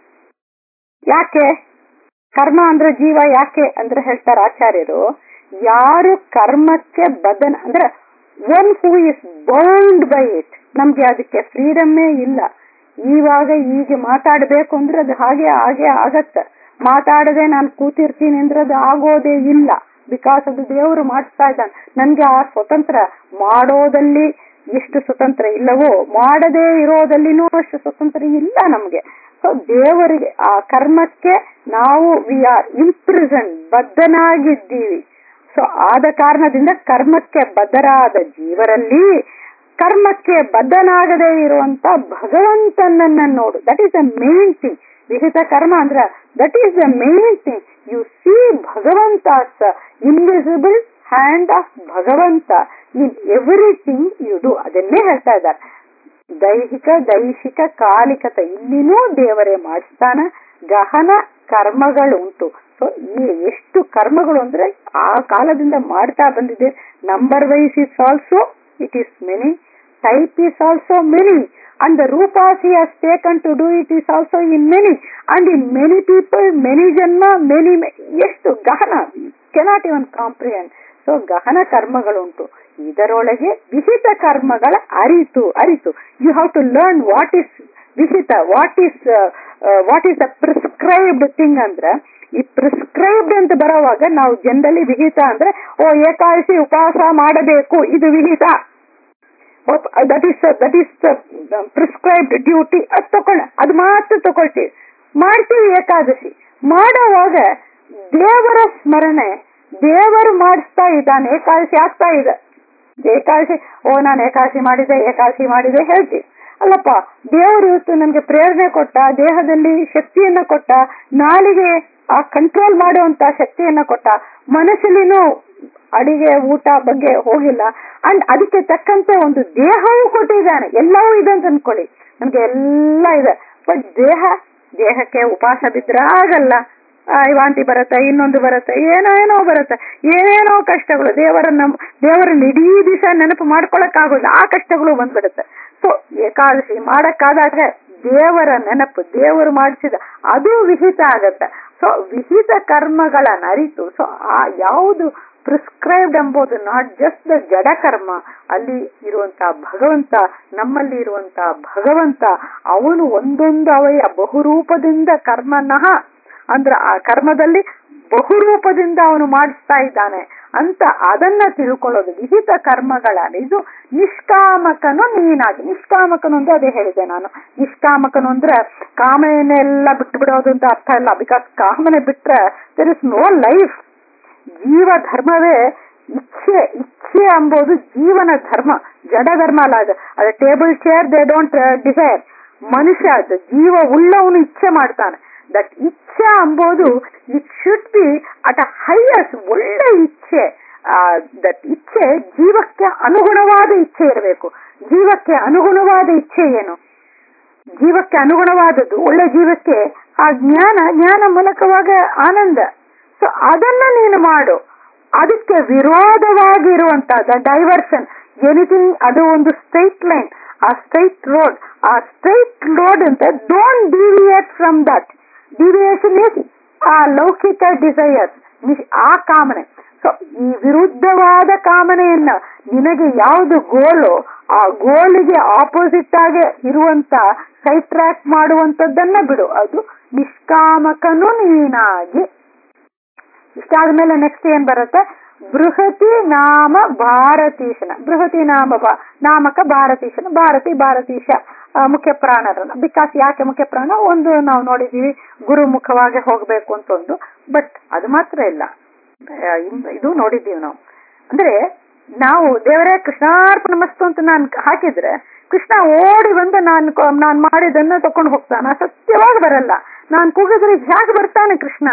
ಯಾಕೆ ಕರ್ಮ ಅಂದ್ರೆ ಜೀವ ಯಾಕೆ ಅಂದ್ರೆ ಹೇಳ್ತಾರೆ ಆಚಾರ್ಯರು ಯಾರು ಕರ್ಮಕ್ಕೆ ಬದನ ಅಂದ್ರೆ one who is bound by it ನಮ್ಗೆ ಅದಕ್ಕೆ ಫ್ರೀಡಮ್ಮೇ ಇಲ್ಲ ಇವಾಗ ಈಗ ಮಾತಾಡಬೇಕು ಅಂದ್ರೆ ಅದು ಹಾಗೆ ಹಾಗೆ ಆಗತ್ತೆ ಮಾತಾಡದೆ ನಾನು ಕೂತಿರ್ತೀನಿ ಅಂದ್ರೆ ಅದು ಆಗೋದೇ ಇಲ್ಲ ಬಿಕಾಸ್ ಅದು ದೇವರು ಮಾಡಿಸ್ತಾ ಇದ್ದಾನೆ ನನ್ಗೆ ಆ ಸ್ವತಂತ್ರ ಮಾಡೋದಲ್ಲಿ ಎಷ್ಟು ಸ್ವತಂತ್ರ ಇಲ್ಲವೋ ಮಾಡದೇ ಇರೋದಲ್ಲಿನೂ ಅಷ್ಟು ಸ್ವತಂತ್ರ ಇಲ್ಲ ನಮ್ಗೆ ಸೊ ದೇವರಿಗೆ ಆ ಕರ್ಮಕ್ಕೆ ನಾವು ವಿ ಆರ್ ಇಂಪ್ರಿಸನ್ ಬದ್ಧನಾಗಿದ್ದೀವಿ ಸೊ ಆದ ಕಾರಣದಿಂದ ಕರ್ಮಕ್ಕೆ ಬದ್ಧರಾದ ಜೀವರಲ್ಲಿ ಕರ್ಮಕ್ಕೆ ಬದ್ಧನಾಗದೇ ಇರುವಂತ ಭಗವಂತನನ್ನ ನೋಡು that is the main thing ವಿಹಿತ ಕರ್ಮ ಅಂದ್ರ that is the main thing you see Bhagavanta invisible hand of Bhagavanta in everything you do ಅದನ್ನೇ ಹೇಳ್ತಾ ಇದ್ದಾರೆ ದೈಹಿಕ ದೈಹಿಕ ಕಾಲಿಕತ ಇಲ್ಲಿನೂ ದೇವರೇ ಮಾಡಿಸ್ತಾನ ಗಹನ ಕರ್ಮಗಳುಂಟು ಸೊ ಈ ಎಷ್ಟು ಕರ್ಮಗಳು ಅಂದ್ರೆ ಆ ಕಾಲದಿಂದ ಮಾಡ್ತಾ ಬಂದಿದೆ number wise is also it is many type is also many and the roopas he has taken to do it is also in many and in many people many ಜನ್ಮ ಮೆನಿ ಎಷ್ಟು ಗಹನ ಕೆನಾಟ್ ಇವನ್ ಕಾಂಪ್ರಿಯಂಡ್ ಸೊ ಗಹನ ಕರ್ಮಗಳುಂಟು ಇದರೊಳಗೆ ವಿಹಿತ ಕರ್ಮಗಳ ಅರಿತು ಅರಿತು you have to learn what is ವಿಹಿತ what is what is the prescribed thing ಅಂದ್ರೆ ಈ ಪ್ರಿಸ್ಕ್ರೈಬ್ಡ್ ಅಂತ ಬರೋವಾಗ ನಾವು ಜನರಲಿ ವಿಹಿತ ಅಂದ್ರೆ ಓ ಏಕಾದಶಿ ಉಪವಾಸ ಮಾಡಬೇಕು ಇದು ವಿಹಿತ that is that is prescribed duty ಅದು ತಕೊಳ್ಳ ಅದು ಮಾತ್ರ ತಗೊಳ್ತೀವಿ ಮಾಡ್ತೀವಿ ಏಕಾದಶಿ ಮಾಡೋವಾಗ ದೇವರ ಸ್ಮರಣೆ ದೇವರು ಮಾಡಿಸ್ತಾ ಇದ್ದಾನೆ ಏಕಾದಶಿ ಆಗ್ತಾ ಇದೆ ಏಕಾದಶಿ ಓ ನಾನು ಏಕಾದಶಿ ಮಾಡಿದೆ ಏಕಾದಶಿ ಮಾಡಿದೆ ಹೇಳ್ತೀವಿ ಅಲ್ಲಪ್ಪ ದೇವರು ಇವತ್ತು ನಮ್ಗೆ ಪ್ರೇರಣೆ ಕೊಟ್ಟ ದೇಹದಲ್ಲಿ ಶಕ್ತಿಯನ್ನ ಕೊಟ್ಟ ನಾಲಿಗೆ ಆ ಕಂಟ್ರೋಲ್ ಮಾಡುವಂತ ಶಕ್ತಿಯನ್ನ ಕೊಟ್ಟ ಮನಸ್ಸಲ್ಲಿನೂ ಅಡಿಗೆ ಊಟ ಬಗ್ಗೆ ಹೋಗಿಲ್ಲ ಅಂಡ್ ಅದಕ್ಕೆ ತಕ್ಕಂತೆ ಒಂದು ದೇಹವೂ ಕೊಟ್ಟಿದ್ದಾನೆ ಎಲ್ಲವೂ ಇದೆ ಅಂತ ಅನ್ಕೊಳ್ಳಿ ನಮ್ಗೆ ಎಲ್ಲ ಇದೆ ಬಟ್ ದೇಹ ದೇಹಕ್ಕೆ ಉಪವಾಸ ಬಿದ್ರೆ ಆಗಲ್ಲ ಆ, ಈ ವಾಂತಿ ಬರುತ್ತೆ ಇನ್ನೊಂದು ಬರುತ್ತೆ ಏನೋ ಏನೋ ಬರುತ್ತೆ ಏನೇನೋ ಕಷ್ಟಗಳು ದೇವರನ್ನ ದೇವರನ್ನ ಇಡೀ ದಿವಸ ನೆನಪು ಮಾಡ್ಕೊಳಕ್ಕಾಗೋದಿಲ್ಲ ಆ ಕಷ್ಟಗಳು ಬಂದ್ಬಿಡುತ್ತೆ ಸೊ ಏಕಾದಶಿ ಮಾಡಕ್ಕಾದಾಗ ದೇವರ ನೆನಪು ದೇವರು ಮಾಡಿಸಿದ ಅದು ವಿಹಿತ ಆಗತ್ತೆ ಸೊ ವಿಹಿತ ಕರ್ಮಗಳನ್ನ ಅರಿತು ಸೊ ಆ ಯಾವುದು ಪ್ರಿಸ್ಕ್ರೈಬ್ಡ್ ಎಂಬುದು ನಾಟ್ ಜಸ್ಟ್ ದ ಜಡ ಕರ್ಮ ಅಲ್ಲಿ ಇರುವಂತ ಭಗವಂತ ನಮ್ಮಲ್ಲಿ ಇರುವಂತ ಭಗವಂತ ಅವನು ಒಂದೊಂದು ಅವಯ ಬಹುರೂಪದಿಂದ ಕರ್ಮನಃ ಅಂದ್ರ ಆ ಕರ್ಮದಲ್ಲಿ ಬಹುರೂಪದಿಂದ ಅವನು ಮಾಡಿಸ್ತಾ ಇದ್ದಾನೆ ಅಂತ ಅದನ್ನ ತಿಳ್ಕೊಳ್ಳೋದು ವಿಹಿತ ಕರ್ಮಗಳ ಇದು ನಿಷ್ಕಾಮಕನು ನೀನಾಗಿ ನಿಷ್ಕಾಮಕನು ಅಂದ್ರೆ ಅದೇ ಹೇಳಿದೆ ನಾನು ನಿಷ್ಕಾಮಕನು ಅಂದ್ರೆ ಕಾಮನೆಲ್ಲ ಬಿಟ್ಟು ಬಿಡೋದು ಅಂತ ಅರ್ಥ ಇಲ್ಲ ಬಿಕಾಸ್ ಕಾಮನೆ ಬಿಟ್ರೆ ದರ್ ಇಸ್ ನೋ ಲೈಫ್ ಜೀವ ಧರ್ಮವೇ ಇಚ್ಛೆ ಇಚ್ಛೆ ಎಂಬುದು ಜೀವನ ಧರ್ಮ ಜಡ ಧರ್ಮ ಅಲ್ಲ ಅದು ಅದು table chair they don't desire ಮನುಷ್ಯ ಅದು ಜೀವ ಉಳ್ಳವನು ಇಚ್ಛೆ ಮಾಡ್ತಾನೆ ದಟ್ ಇಚ್ಛೆ ಎಂಬುದು it should be at a highest ಒಳ್ಳೆ ಇಚ್ಛೆ ದಟ್ ಇಚ್ಛೆ ಜೀವಕ್ಕೆ ಅನುಗುಣವಾದ ಇಚ್ಛೆ ಇರಬೇಕು ಜೀವಕ್ಕೆ ಅನುಗುಣವಾದ ಇಚ್ಛೆ ಏನು ಜೀವಕ್ಕೆ ಅನುಗುಣವಾದದ್ದು ಒಳ್ಳೆ ಜೀವಕ್ಕೆ ಆ ಜ್ಞಾನ ಜ್ಞಾನ ಮೂಲಕವಾಗ ಆನಂದ ಸೊ ಅದನ್ನ ನೀನು ಮಾಡು ಅದಕ್ಕೆ ವಿರೋಧವಾಗಿರುವಂತಹದ್ದು ಡೈವರ್ಷನ್ ಎನಿಥಿಂಗ್ ಅದು ಒಂದು ಸ್ಟ್ರೈಟ್ ಲೈನ್ ಆ ಸ್ಟ್ರೈಟ್ ರೋಡ್ ಆ ಸ್ಟ್ರೈಟ್ ರೋಡ್ ಅಂತ don't deviate from that deviation is ಆ ಲೌಕಿಕ ಡಿಸೈರ್ಸ್ ಆ ಕಾಮನೆ ಸೊ ಈ ವಿರುದ್ಧವಾದ ಕಾಮನೆಯನ್ನ ನಿನಗೆ ಯಾವುದು ಗೋಲು ಆ ಗೋಲಿಗೆ ಆಪೋಸಿಟ್ ಆಗಿ ಇರುವಂತ ಸೈಡ್ ಟ್ರ್ಯಾಕ್ ಮಾಡುವಂತದ್ದನ್ನ ಬಿಡು ಅದು ನಿಷ್ಕಾಮಕನು ನೀನಾಗಿ ಇಷ್ಟಾದ್ಮೇಲೆ ನೆಕ್ಸ್ಟ್ ಏನ್ ಬರುತ್ತೆ ಬೃಹತಿ ನಾಮ ಭಾರತೀಶನ ಬೃಹತಿ ನಾಮ ಬಾ- ನಾಮಕ ಭಾರತೀಶನ ಭಾರತಿ ಭಾರತೀಶ ಆ, ಮುಖ್ಯ ಪ್ರಾಣರನ್ನ ಬಿಕಾಸ್ ಯಾಕೆ ಮುಖ್ಯ ಪ್ರಾಣ ಒಂದು ನಾವು ನೋಡಿದೀವಿ ಗುರುಮುಖವಾಗಿ ಹೋಗ್ಬೇಕು ಅಂತ ಒಂದು ಬಟ್ ಅದು ಮಾತ್ರ ಇಲ್ಲ ಆ, ಇನ್- ಇದು ನೋಡಿದ್ದೀವಿ ನಾವು ಅಂದ್ರೆ ನಾವು ದೇವರೇ ಕೃಷ್ಣಾರ್ಪಣ ಮಸ್ತು ಅಂತ ನಾನು ಹಾಕಿದ್ರೆ ಕೃಷ್ಣ ಓಡಿ ಬಂದು ನಾನು ಕೊ- ನಾನ್ ಮಾಡಿದ್ದನ್ನ ತಕೊಂಡು ಹೋಗ್ತಾನ ಸತ್ಯವಾಗಿ ಬರಲ್ಲ ನಾನು ಕೂಗಿದ್ರೆ ಹೇಗೆ ಬರ್ತಾನೆ Krishna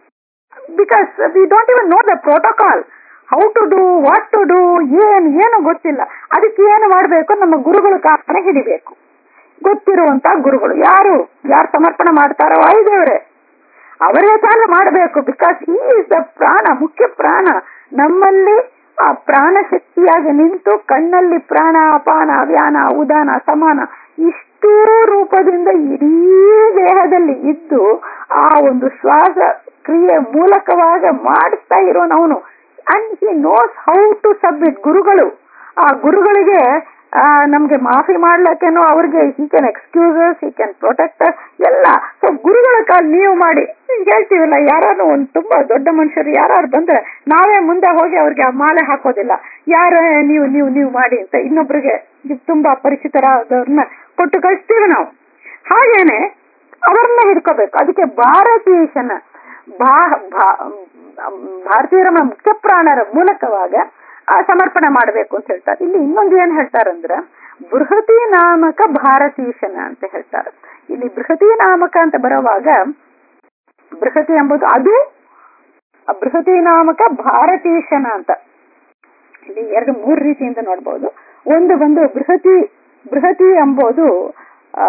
because we don't even know the protocol how to do what to do ಏನ್ ಏನು ಗೊತ್ತಿಲ್ಲ ಅದಕ್ಕೆ ಏನು ಮಾಡಬೇಕು ನಮ್ಮ ಗುರುಗಳ ಕಾರಣ ಹಿಡಿಬೇಕು ಗೊತ್ತಿರುವಂತ ಗುರುಗಳು ಯಾರು ಯಾರು ಸಮರ್ಪಣೆ ಮಾಡ್ತಾರೋ ವಾಯುದೇವರೇ ಅವರೇ ತಾನೇ ಮಾಡಬೇಕು ಬಿಕಾಸ್ ಈ ಇಸ್ ದ ಪ್ರಾಣ ಮುಖ್ಯ ಪ್ರಾಣ ನಮ್ಮಲ್ಲಿ ಆ ಪ್ರಾಣ ಶಕ್ತಿಯಾಗಿ ನಿಂತು ಕಣ್ಣಲ್ಲಿ ಪ್ರಾಣ ಅಪಾನ ವ್ಯಾನ ಉದಾನ ಸಮಾನ ಇಷ್ಟೂ ರೂಪದಿಂದ ಇಡೀ ದೇಹದಲ್ಲಿ ಇದ್ದು ಆ ಒಂದು ಶ್ವಾಸ ಕ್ರಿಯೆ ಮೂಲಕವಾಗ ಮಾಡಿಸ್ತಾ ಇರೋನವನು and he knows how to submit ಗುರುಗಳು ಆ ಗುರುಗಳಿಗೆ ಆ, ನಮ್ಗೆ ಮಾಫಿ ಮಾಡ್ಲಕ್ಕೇನೋ ಅವ್ರಿಗೆ he can excuses he can protect ಎಲ್ಲ ಸೊ ಗುರುಗಳ ಕಾಲ್ ನೀವು ಮಾಡಿ ಹಿಂಗ್ ಹೇಳ್ತೀವಲ್ಲ ಯಾರು ಒಂದು ತುಂಬಾ ದೊಡ್ಡ ಮನುಷ್ಯರು ಯಾರು ಬಂದ್ರೆ ನಾವೇ ಮುಂದೆ ಹೋಗಿ ಅವ್ರಿಗೆ ಆ ಮಾಲೆ ಹಾಕೋದಿಲ್ಲ ಯಾರ ನೀವು ನೀವು ನೀವು ಮಾಡಿ ಅಂತ ಇನ್ನೊಬ್ರಿಗೆ ಇದ್ ತುಂಬಾ ಪರಿಚಿತರಾದವ್ರನ್ನ ಕೊಟ್ಟು ಕಳಿಸ್ತೀವಿ ನಾವು ಹಾಗೇನೆ ಅವರನ್ನ ಹಿಡ್ಕೋಬೇಕು ಅದಕ್ಕೆ ಭಾರತೀಶನ ಭಾ ಭಾ- ಭಾರತೀಯರ ಮುಖ್ಯ ಪ್ರಾಣರ ಮೂಲಕವಾಗ ಆ, ಸಮರ್ಪಣೆ ಮಾಡಬೇಕು ಅಂತ ಹೇಳ್ತಾರೆ ಇಲ್ಲಿ ಇನ್ನೊಂದು ಏನ್ ಹೇಳ್ತಾರಂದ್ರ ಬೃಹತಿ ನಾಮಕ ಭಾರತೀಶನ ಅಂತ ಹೇಳ್ತಾರೆ ಇಲ್ಲಿ ಬೃಹತಿ ನಾಮಕ ಅಂತ ಬರುವಾಗ ಬೃಹತಿ ಎಂಬುದು ಅದು ಆ ಬೃಹತಿ ನಾಮಕ ಭಾರತೀಶನ ಅಂತ ಇಲ್ಲಿ ಎರಡು ಮೂರು ರೀತಿಯಿಂದ ನೋಡ್ಬೋದು ಒಂದು ಬಂದು ಬೃಹತಿ ಬೃಹತಿ ಎಂಬುದು ಆ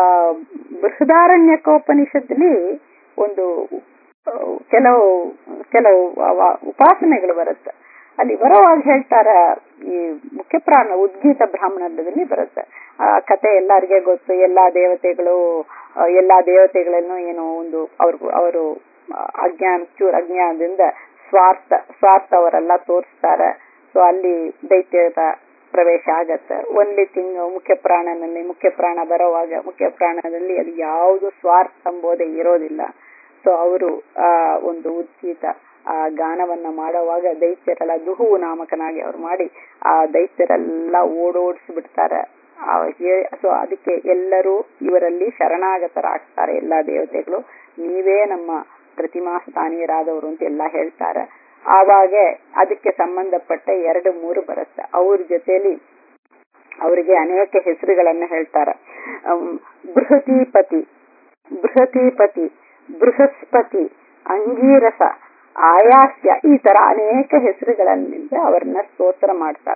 ಬೃಹದಾರಣ್ಯಕೋಪನಿಷತ್ತಲ್ಲಿ ಒಂದು ಆ, ಕೆಲವು ಕೆಲವು ಅವ- ಉಪಾಸನೆಗಳು ಬರುತ್ತೆ ಅಲ್ಲಿ ಬರೋವಾಗ ಹೇಳ್ತಾರ ಈ ಮುಖ್ಯ ಪ್ರಾಣ ಉದ್ಗೀತ ಬ್ರಾಹ್ಮಣದಲ್ಲಿ ಬರುತ್ತೆ ಆ ಕತೆ ಎಲ್ಲರಿಗೆ ಗೊತ್ತು ಎಲ್ಲಾ ದೇವತೆಗಳು ಆ, ಎಲ್ಲಾ ದೇವತೆಗಳನ್ನು ಏನು ಒಂದು ಅವ್ರು ಅವರು ಅಜ್ಞಾನ ಚೂರ್ ಅಜ್ಞಾನದಿಂದ ಸ್ವಾರ್ಥ ಸ್ವಾರ್ಥ ಅವರೆಲ್ಲ ತೋರಿಸ್ತಾರೆ ಸೊ ಅಲ್ಲಿ ದೈತ್ಯದ ಪ್ರವೇಶ ಆಗತ್ತೆ ಒನ್ಲಿ ತಿಂಗ್ ಮುಖ್ಯ ಪ್ರಾಣನಲ್ಲಿ ಮುಖ್ಯ ಪ್ರಾಣ ಬರೋವಾಗ ಮುಖ್ಯ ಪ್ರಾಣದಲ್ಲಿ ಅದು ಯಾವುದು ಸ್ವಾರ್ಥ ಎಂಬುದೇ ಇರೋದಿಲ್ಲ ಸೊ ಅವರು ಆ ಒಂದು ಉದ್ಗೀತ ಆ ಗಾನವನ್ನ ಮಾಡುವಾಗ ದೈತ್ಯರೆಲ್ಲ ದುಹು ನಾಮಕನಾಗಿ ಅವ್ರು ಮಾಡಿ ಆ ದೈತ್ಯರೆಲ್ಲ ಓಡೋಡಿಸಿ ಬಿಡ್ತಾರೆ ಸೊ ಅದಕ್ಕೆ ಎಲ್ಲರೂ ಇವರಲ್ಲಿ ಶರಣಾಗತರಾಗ್ತಾರೆ ಎಲ್ಲಾ ದೇವತೆಗಳು ನೀವೇ ನಮ್ಮ ಪ್ರತಿಮಾ ಸ್ಥಾನೀಯರಾದವರು ಅಂತ ಎಲ್ಲ ಹೇಳ್ತಾರೆ ಆವಾಗ ಅದಕ್ಕೆ ಸಂಬಂಧಪಟ್ಟ ಎರಡು ಮೂರು ಬರುತ್ತೆ ಅವ್ರ ಜೊತೆಲಿ ಅವರಿಗೆ ಅನೇಕ ಹೆಸರುಗಳನ್ನ ಹೇಳ್ತಾರೆ ಅಮ್, ಬೃಹತೀಪತಿ ಬೃಹತೀಪತಿ ಬೃಹಸ್ಪತಿ ಅಂಗೀರಸ ಆಯಾಸ್ಯ ಈ ತರ ಅನೇಕ ಹೆಸರುಗಳಿಂದ ಅವರನ್ನ ಸ್ತೋತ್ರ ಮಾಡ್ತಾರೆ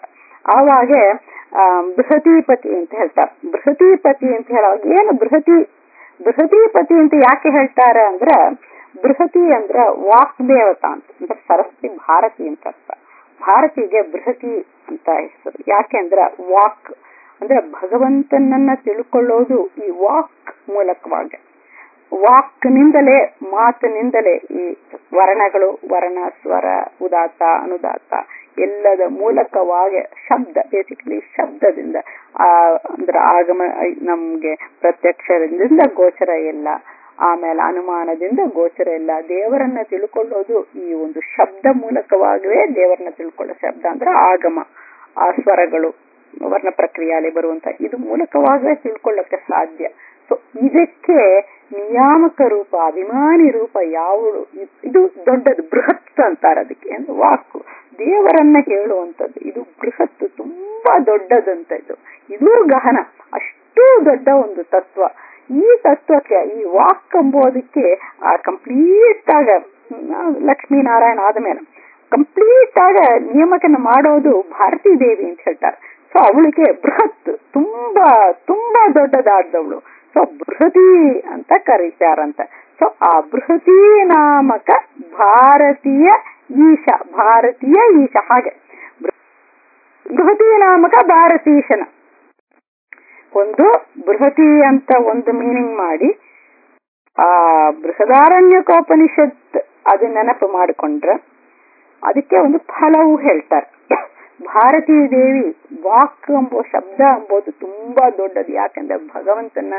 ಆವಾಗೆ ಆ, ಬೃಹತೀಪತಿ ಅಂತ ಹೇಳ್ತಾರೆ ಬೃಹತೀಪತಿ ಅಂತ ಹೇಳುವಾಗ ಏನು ಬೃಹತಿ ಬೃಹತೀಪತಿ ಅಂತ ಯಾಕೆ ಹೇಳ್ತಾರೆ ಅಂದ್ರೆ ಬೃಹತಿ ಅಂದ್ರ ವಾಕ್ ದೇವತಾ ಅಂತ ಅಂದ್ರೆ ಸರಸ್ವತಿ ಭಾರತಿ ಅಂತ ಅರ್ಥ ಭಾರತಿಗೆ ಬೃಹತಿ ಅಂತ ಹೆಸರು ಯಾಕೆ ಅಂದ್ರ ವಾಕ್ ಅಂದ್ರೆ ಭಗವಂತನನ್ನ ತಿಳ್ಕೊಳ್ಳೋದು ಈ ವಾಕ್ ಮೂಲಕವಾಗಿ ವಾಕ್ನಿಂದಲೇ ಮಾತಿನಿಂದಲೇ ಈ ವರ್ಣಗಳು ವರ್ಣ ಸ್ವರ ಉದಾತ್ತ ಅನುದಾತ್ತ ಎಲ್ಲದ ಮೂಲಕವಾಗಿ ಶಬ್ದ ಬೇಸಿಕಲಿ ಶಬ್ದದಿಂದ ಆ ಅಂದ್ರೆ ಆಗಮ ನಮ್ಗೆ ಪ್ರತ್ಯಕ್ಷದಿಂದ ಗೋಚರ ಇಲ್ಲ ಆಮೇಲೆ ಅನುಮಾನದಿಂದ ಗೋಚರ ಇಲ್ಲ ದೇವರನ್ನ ತಿಳ್ಕೊಳ್ಳೋದು ಈ ಒಂದು ಶಬ್ದ ಮೂಲಕವಾಗವೇ ದೇವರನ್ನ ತಿಳ್ಕೊಳ್ಳೋ ಶಬ್ದ ಅಂದ್ರೆ ಆಗಮ ಆ ಸ್ವರಗಳು ವರ್ಣ ಪ್ರಕ್ರಿಯೆಯಲ್ಲಿ ಬರುವಂತ ಇದು ಮೂಲಕವಾಗವೇ ತಿಳ್ಕೊಳ್ಳಕ್ಕೆ ಸಾಧ್ಯ ಸೊ ಇದಕ್ಕೆ ನಿಯಾಮಕ ರೂಪ ಅಭಿಮಾನಿ ರೂಪ ಯಾವುದು ಇದು ದೊಡ್ಡದು ಬೃಹತ್ ಅಂತಾರೆ ಅದಕ್ಕೆ ಅಂದ್ರೆ ವಾಕು ದೇವರನ್ನ ಹೇಳುವಂಥದ್ದು ಇದು ಬೃಹತ್ ತುಂಬಾ ದೊಡ್ಡದಂತ ಇದು ಇದು ಗಹನ ಅಷ್ಟು ದೊಡ್ಡ ಒಂದು ತತ್ವ ಈ ತತ್ವಕ್ಕೆ ಈ ವಾಕ್ ಎಂಬುದಕ್ಕೆ ಆ ಕಂಪ್ಲೀಟ್ ಆಗ ಲಕ್ಷ್ಮೀನಾರಾಯಣ ಆದಮೇಲೆ ಕಂಪ್ಲೀಟ್ ಆಗ ನಿಯಮಕನ ಮಾಡೋದು ಭಾರತೀ ದೇವಿ ಅಂತ ಹೇಳ್ತಾರೆ ಸೊ ಅವಳಿಗೆ ಬೃಹತ್ ತುಂಬಾ ತುಂಬಾ ದೊಡ್ಡದಾದವಳು ಸೊ ಬೃಹತಿ ಅಂತ ಕರೀತಾರಂತ ಸೊ ಆ ಬೃಹತಿ ನಾಮಕ ಭಾರತೀಯ ಈಶ ಭಾರತೀಯ ಈಶ ಹಾಗೆ ಬೃಹತಿ ನಾಮಕ ಭಾರತೀಶನ ಒಂದು ಬೃಹತಿ ಅಂತ ಒಂದು ಮೀನಿಂಗ್ ಮಾಡಿ ಆ ಬೃಹದಾರಣ್ಯಕೋಪನಿಷತ್ ಅದು ನೆನಪು ಮಾಡಿಕೊಂಡ್ರೆ ಅದಕ್ಕೆ ಒಂದು ಫಲವು ಹೇಳ್ತಾರೆ ಭಾರತೀ ದೇವಿ ವಾಕ್ ಎಂಬೋ ಶಬ್ದ ಎಂಬುದು ತುಂಬಾ ದೊಡ್ಡದು ಯಾಕಂದ್ರೆ ಭಗವಂತನ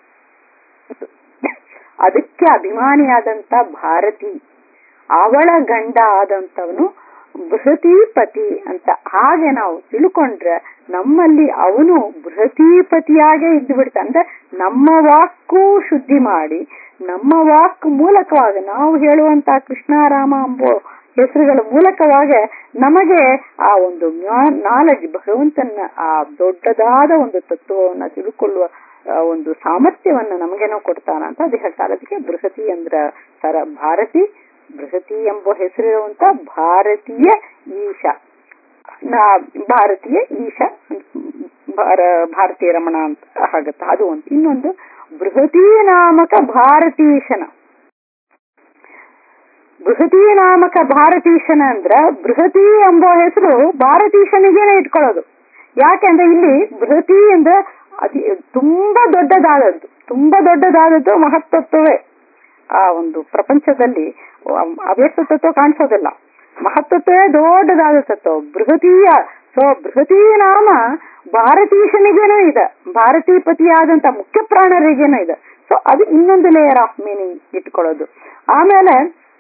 ಅದಕ್ಕೆ ಅಭಿಮಾನಿಯಾದಂತ ಭಾರತಿ ಅವಳ ಗಂಡ ಆದಂತವನು ಬೃಹತೀಪತಿ ಅಂತ ಹಾಗೆ ನಾವು ತಿಳ್ಕೊಂಡ್ರೆ ನಮ್ಮಲ್ಲಿ ಅವನು ಬೃಹತೀಪತಿಯಾಗೆ ಇದ್ದು ಬಿಡ್ತ ಅಂದ್ರೆ ನಮ್ಮ ವಾಕು ಶುದ್ಧಿ ಮಾಡಿ ನಮ್ಮ ವಾಕ್ ಮೂಲಕವಾಗಿ ನಾವು ಹೇಳುವಂತ ಕೃಷ್ಣಾರಾಮ ಎಂಬೋ ಹೆಸರುಗಳ ಮೂಲಕವಾಗಿ ನಮಗೆ ಆ ಒಂದು ನಾಲೆಜ್ ಭಗವಂತನ ಆ ದೊಡ್ಡದಾದ ಒಂದು ತತ್ವವನ್ನ ತಿಳ್ಕೊಳ್ಳುವ ಒಂದು ಸಾಮರ್ಥ್ಯವನ್ನ ನಮಗೇನೋ ಕೊಡ್ತಾನ ಅಂತ ಅದು ಹೇಳ್ತಾರೆ ಅದಕ್ಕೆ ಬೃಹತಿ ಅಂದ್ರ ಸರ ಭಾರತಿ ಬೃಹತಿ ಎಂಬ ಹೆಸರಿರುವಂತ ಭಾರತೀಯ ಈಶ ಭಾರತೀಯ ಈಶ ಭಾರತೀಯ ರಮಣ ಅಂತ ಆಗತ್ತ ಅದು ಒಂದು ಇನ್ನೊಂದು ಬೃಹತಿ ನಾಮಕ ಭಾರತೀಶನ ಬೃಹತಿ ನಾಮಕ ಭಾರತೀಶನ ಅಂದ್ರ ಬೃಹತಿ ಎಂಬ ಹೆಸರು ಭಾರತೀಶನಿಗೇನೆ ಇಟ್ಕೊಳ್ಳೋದು ಯಾಕೆಂದ್ರೆ ಇಲ್ಲಿ ಬೃಹತಿ ಅಂದ್ರೆ ಅತಿ ತುಂಬಾ ದೊಡ್ಡದಾದದ್ದು ತುಂಬಾ ದೊಡ್ಡದಾದದ್ದು ಮಹತ್ತತ್ವವೇ ಆ ಒಂದು ಪ್ರಪಂಚದಲ್ಲಿ ಅವ್ಯಕ್ತ ತತ್ವ ಕಾಣಿಸೋದಿಲ್ಲ ಮಹತ್ತತ್ವೇ ದೊಡ್ಡದಾದ ತತ್ವ ಬೃಹತೀಯ ಸೊ ಬೃಹತಿ ನಾಮ ಭಾರತೀಶನಿಗೇನೂ ಇದೆ ಭಾರತೀಪತಿಯಾದಂತ ಮುಖ್ಯ ಪ್ರಾಣರಿಗೇನೂ ಇದೆ ಸೊ ಅದು ಇನ್ನೊಂದು ಲೇಯರ್ ಆಫ್ ಮೀನಿಂಗ್ ಇಟ್ಕೊಳ್ಳೋದು ಆಮೇಲೆ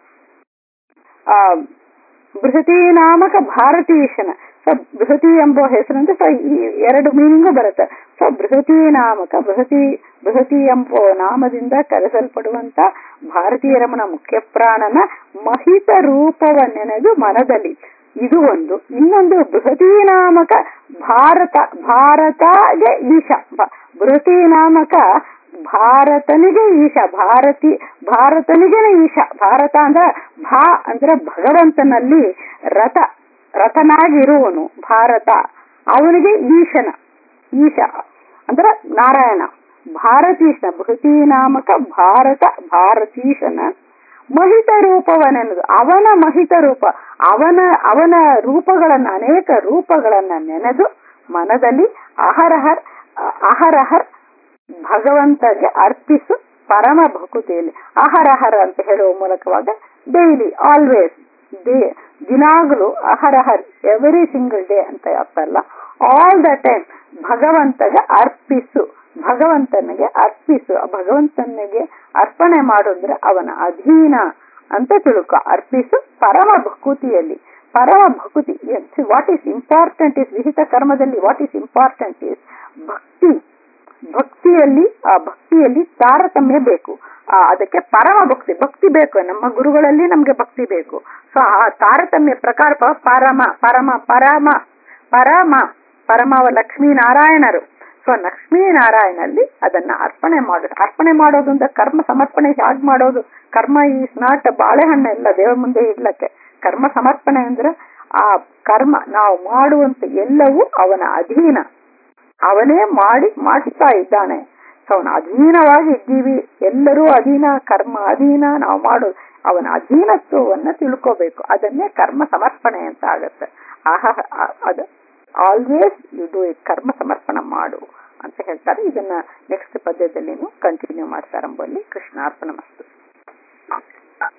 ಆ ಬೃಹತಿ ನಾಮಕ ಭಾರತೀಶನ ಸೊ ಬೃಹತಿ ಎಂಬ ಹೆಸರಂತೆ ಸೊ ಈ ಎರಡು ಮೀನಿಂಗು ಬರುತ್ತೆ ಸೊ ಬೃಹತಿ ನಾಮಕ ಬೃಹತಿ ಬೃಹತಿ ಎಂಬ ನಾಮದಿಂದ ಕರೆಸಲ್ಪಡುವಂತ ಭಾರತೀಯ ರಮಣ ಮುಖ್ಯ ಪ್ರಾಣನ ಮಹಿತ ರೂಪವನ್ನೆನೆದು ಮನದಲ್ಲಿ ಇದು ಒಂದು ಇನ್ನೊಂದು ಬೃಹತಿ ನಾಮಕ ಭಾರತ ಭಾರತಗೆ ಈಶ ಬೃಹತಿ ನಾಮಕ ಭಾರತನಿಗೆ ಈಶ ಭಾರತಿ ಭಾರತನಿಗೆನೆ ಈಶ ಭಾರತ ಅಂದ್ರೆ ಭಾ ಅಂದ್ರೆ ಭಗವಂತನಲ್ಲಿ ರಥ ರಥನಾಗಿರುವನು ಭಾರತ ಅವನಿಗೆ ಈಶನ ಈಶ ಅಂದ್ರೆ ನಾರಾಯಣ ಭಾರತೀಶನ ಬೃಹತಿ ನಾಮಕ ಭಾರತ ಭಾರತೀಶನ ಮಹಿತ ರೂಪವನೆನ್ನದು ಅವನ ಮಹಿತ ರೂಪ ಅವನ ಅವನ ರೂಪಗಳನ್ನ ಅನೇಕ ರೂಪಗಳನ್ನ ನೆನೆದು ಮನದಲ್ಲಿ ಅಹರಹರ್ ಅಹರಹರ್ ಭಗವಂತಗೆ ಅರ್ಪಿಸು ಪರಮ ಭಕುತಿಯಲ್ಲಿ ಅಹರಹರ ಅಂತ ಹೇಳುವ ಮೂಲಕವಾಗ ಡೈಲಿ ಆಲ್ವೇಸ್ ಡೇ ದಿನಾಗಲೂ ಅಹರಹರ್ ಎವರಿ ಸಿಂಗಲ್ ಡೇ ಅಂತ ಅರ್ಥ ಅಲ್ಲ ಆಲ್ ದ ಟೈಮ್ ಭಗವಂತಗೆ ಅರ್ಪಿಸು ಭಗವಂತನಿಗೆ ಅರ್ಪಿಸು ಭಗವಂತನಿಗೆ ಅರ್ಪಣೆ ಮಾಡೋದ್ರೆ ಅವನ ಅಧೀನ ಅಂತ ತಿಳ್ಕೊ ಅರ್ಪಿಸು ಪರಮ ಭಕುತಿಯಲ್ಲಿ ಪರಮ ಭಕುತಿ ವಾಟ್ ಈಸ್ ಇಂಪಾರ್ಟೆಂಟ್ ಇಸ್ ವಿಹಿತ ಕರ್ಮದಲ್ಲಿ ವಾಟ್ ಈಸ್ ಇಂಪಾರ್ಟೆಂಟ್ ಇಸ್ ಭಕ್ತಿ ಭಕ್ತಿಯಲ್ಲಿ ಆ ಭಕ್ತಿಯಲ್ಲಿ ತಾರತಮ್ಯ ಬೇಕು ಆ ಅದಕ್ಕೆ ಪರಮ ಭಕ್ತಿ ಭಕ್ತಿ ಬೇಕು ನಮ್ಮ ಗುರುಗಳಲ್ಲಿ ನಮ್ಗೆ ಭಕ್ತಿ ಬೇಕು ಸೊ ಆ ತಾರತಮ್ಯ ಪ್ರಕಾರ ಪರಮ ಪರಮ ಪರಮ ಪರಮ ಪರಮವ ಲಕ್ಷ್ಮೀ ನಾರಾಯಣರು ಸೊ ಲಕ್ಷ್ಮೀ ನಾರಾಯಣಲ್ಲಿ ಅದನ್ನ ಅರ್ಪಣೆ ಮಾಡೋದು ಅರ್ಪಣೆ ಮಾಡೋದು ಅಂತ ಕರ್ಮ ಸಮರ್ಪಣೆ ಹೇಗೆ ಮಾಡೋದು ಕರ್ಮ ಈಸ್ ನಾಟ್ ಬಾಳೆಹಣ್ಣು ಇಲ್ಲ ದೇವರ ಮುಂದೆ ಇಡ್ಲಕ್ಕೆ ಕರ್ಮ ಸಮರ್ಪಣೆ ಅಂದ್ರೆ ಆ ಕರ್ಮ ನಾವು ಮಾಡುವಂತ ಎಲ್ಲವೂ ಅವನ ಅಧೀನ ಅವನೇ ಮಾಡಿ ಮಾಡಿಸ್ತಾ ಇದ್ದಾನೆ ಸೊ ಅವನ ಅಧೀನವಾಗಿ ಇದ್ದೀವಿ ಎಲ್ಲರೂ ಅಧೀನ ಕರ್ಮ ಅಧೀನ ನಾವು ಮಾಡೋದು ಅವನ ಅಧೀನತ್ವವನ್ನ ತಿಳ್ಕೋಬೇಕು ಅದನ್ನೇ ಕರ್ಮ ಸಮರ್ಪಣೆ ಅಂತ ಆಗತ್ತೆ ಆಹಾ ಅದು ಆಲ್ವೇಸ್ ಯು ಡೂ ಇಟ್ ಕರ್ಮ ಸಮರ್ಪಣ ಮಾಡು ಅಂತ ಹೇಳ್ತಾರೆ ಇದನ್ನ ನೆಕ್ಸ್ಟ್ ಪದ್ಯದಲ್ಲಿ ಕಂಟಿನ್ಯೂ ಮಾಡ್ತಾರೆ ಎಂಬಲ್ಲಿ ಕೃಷ್ಣಾರ್ಪಣ ಮಸ್ತು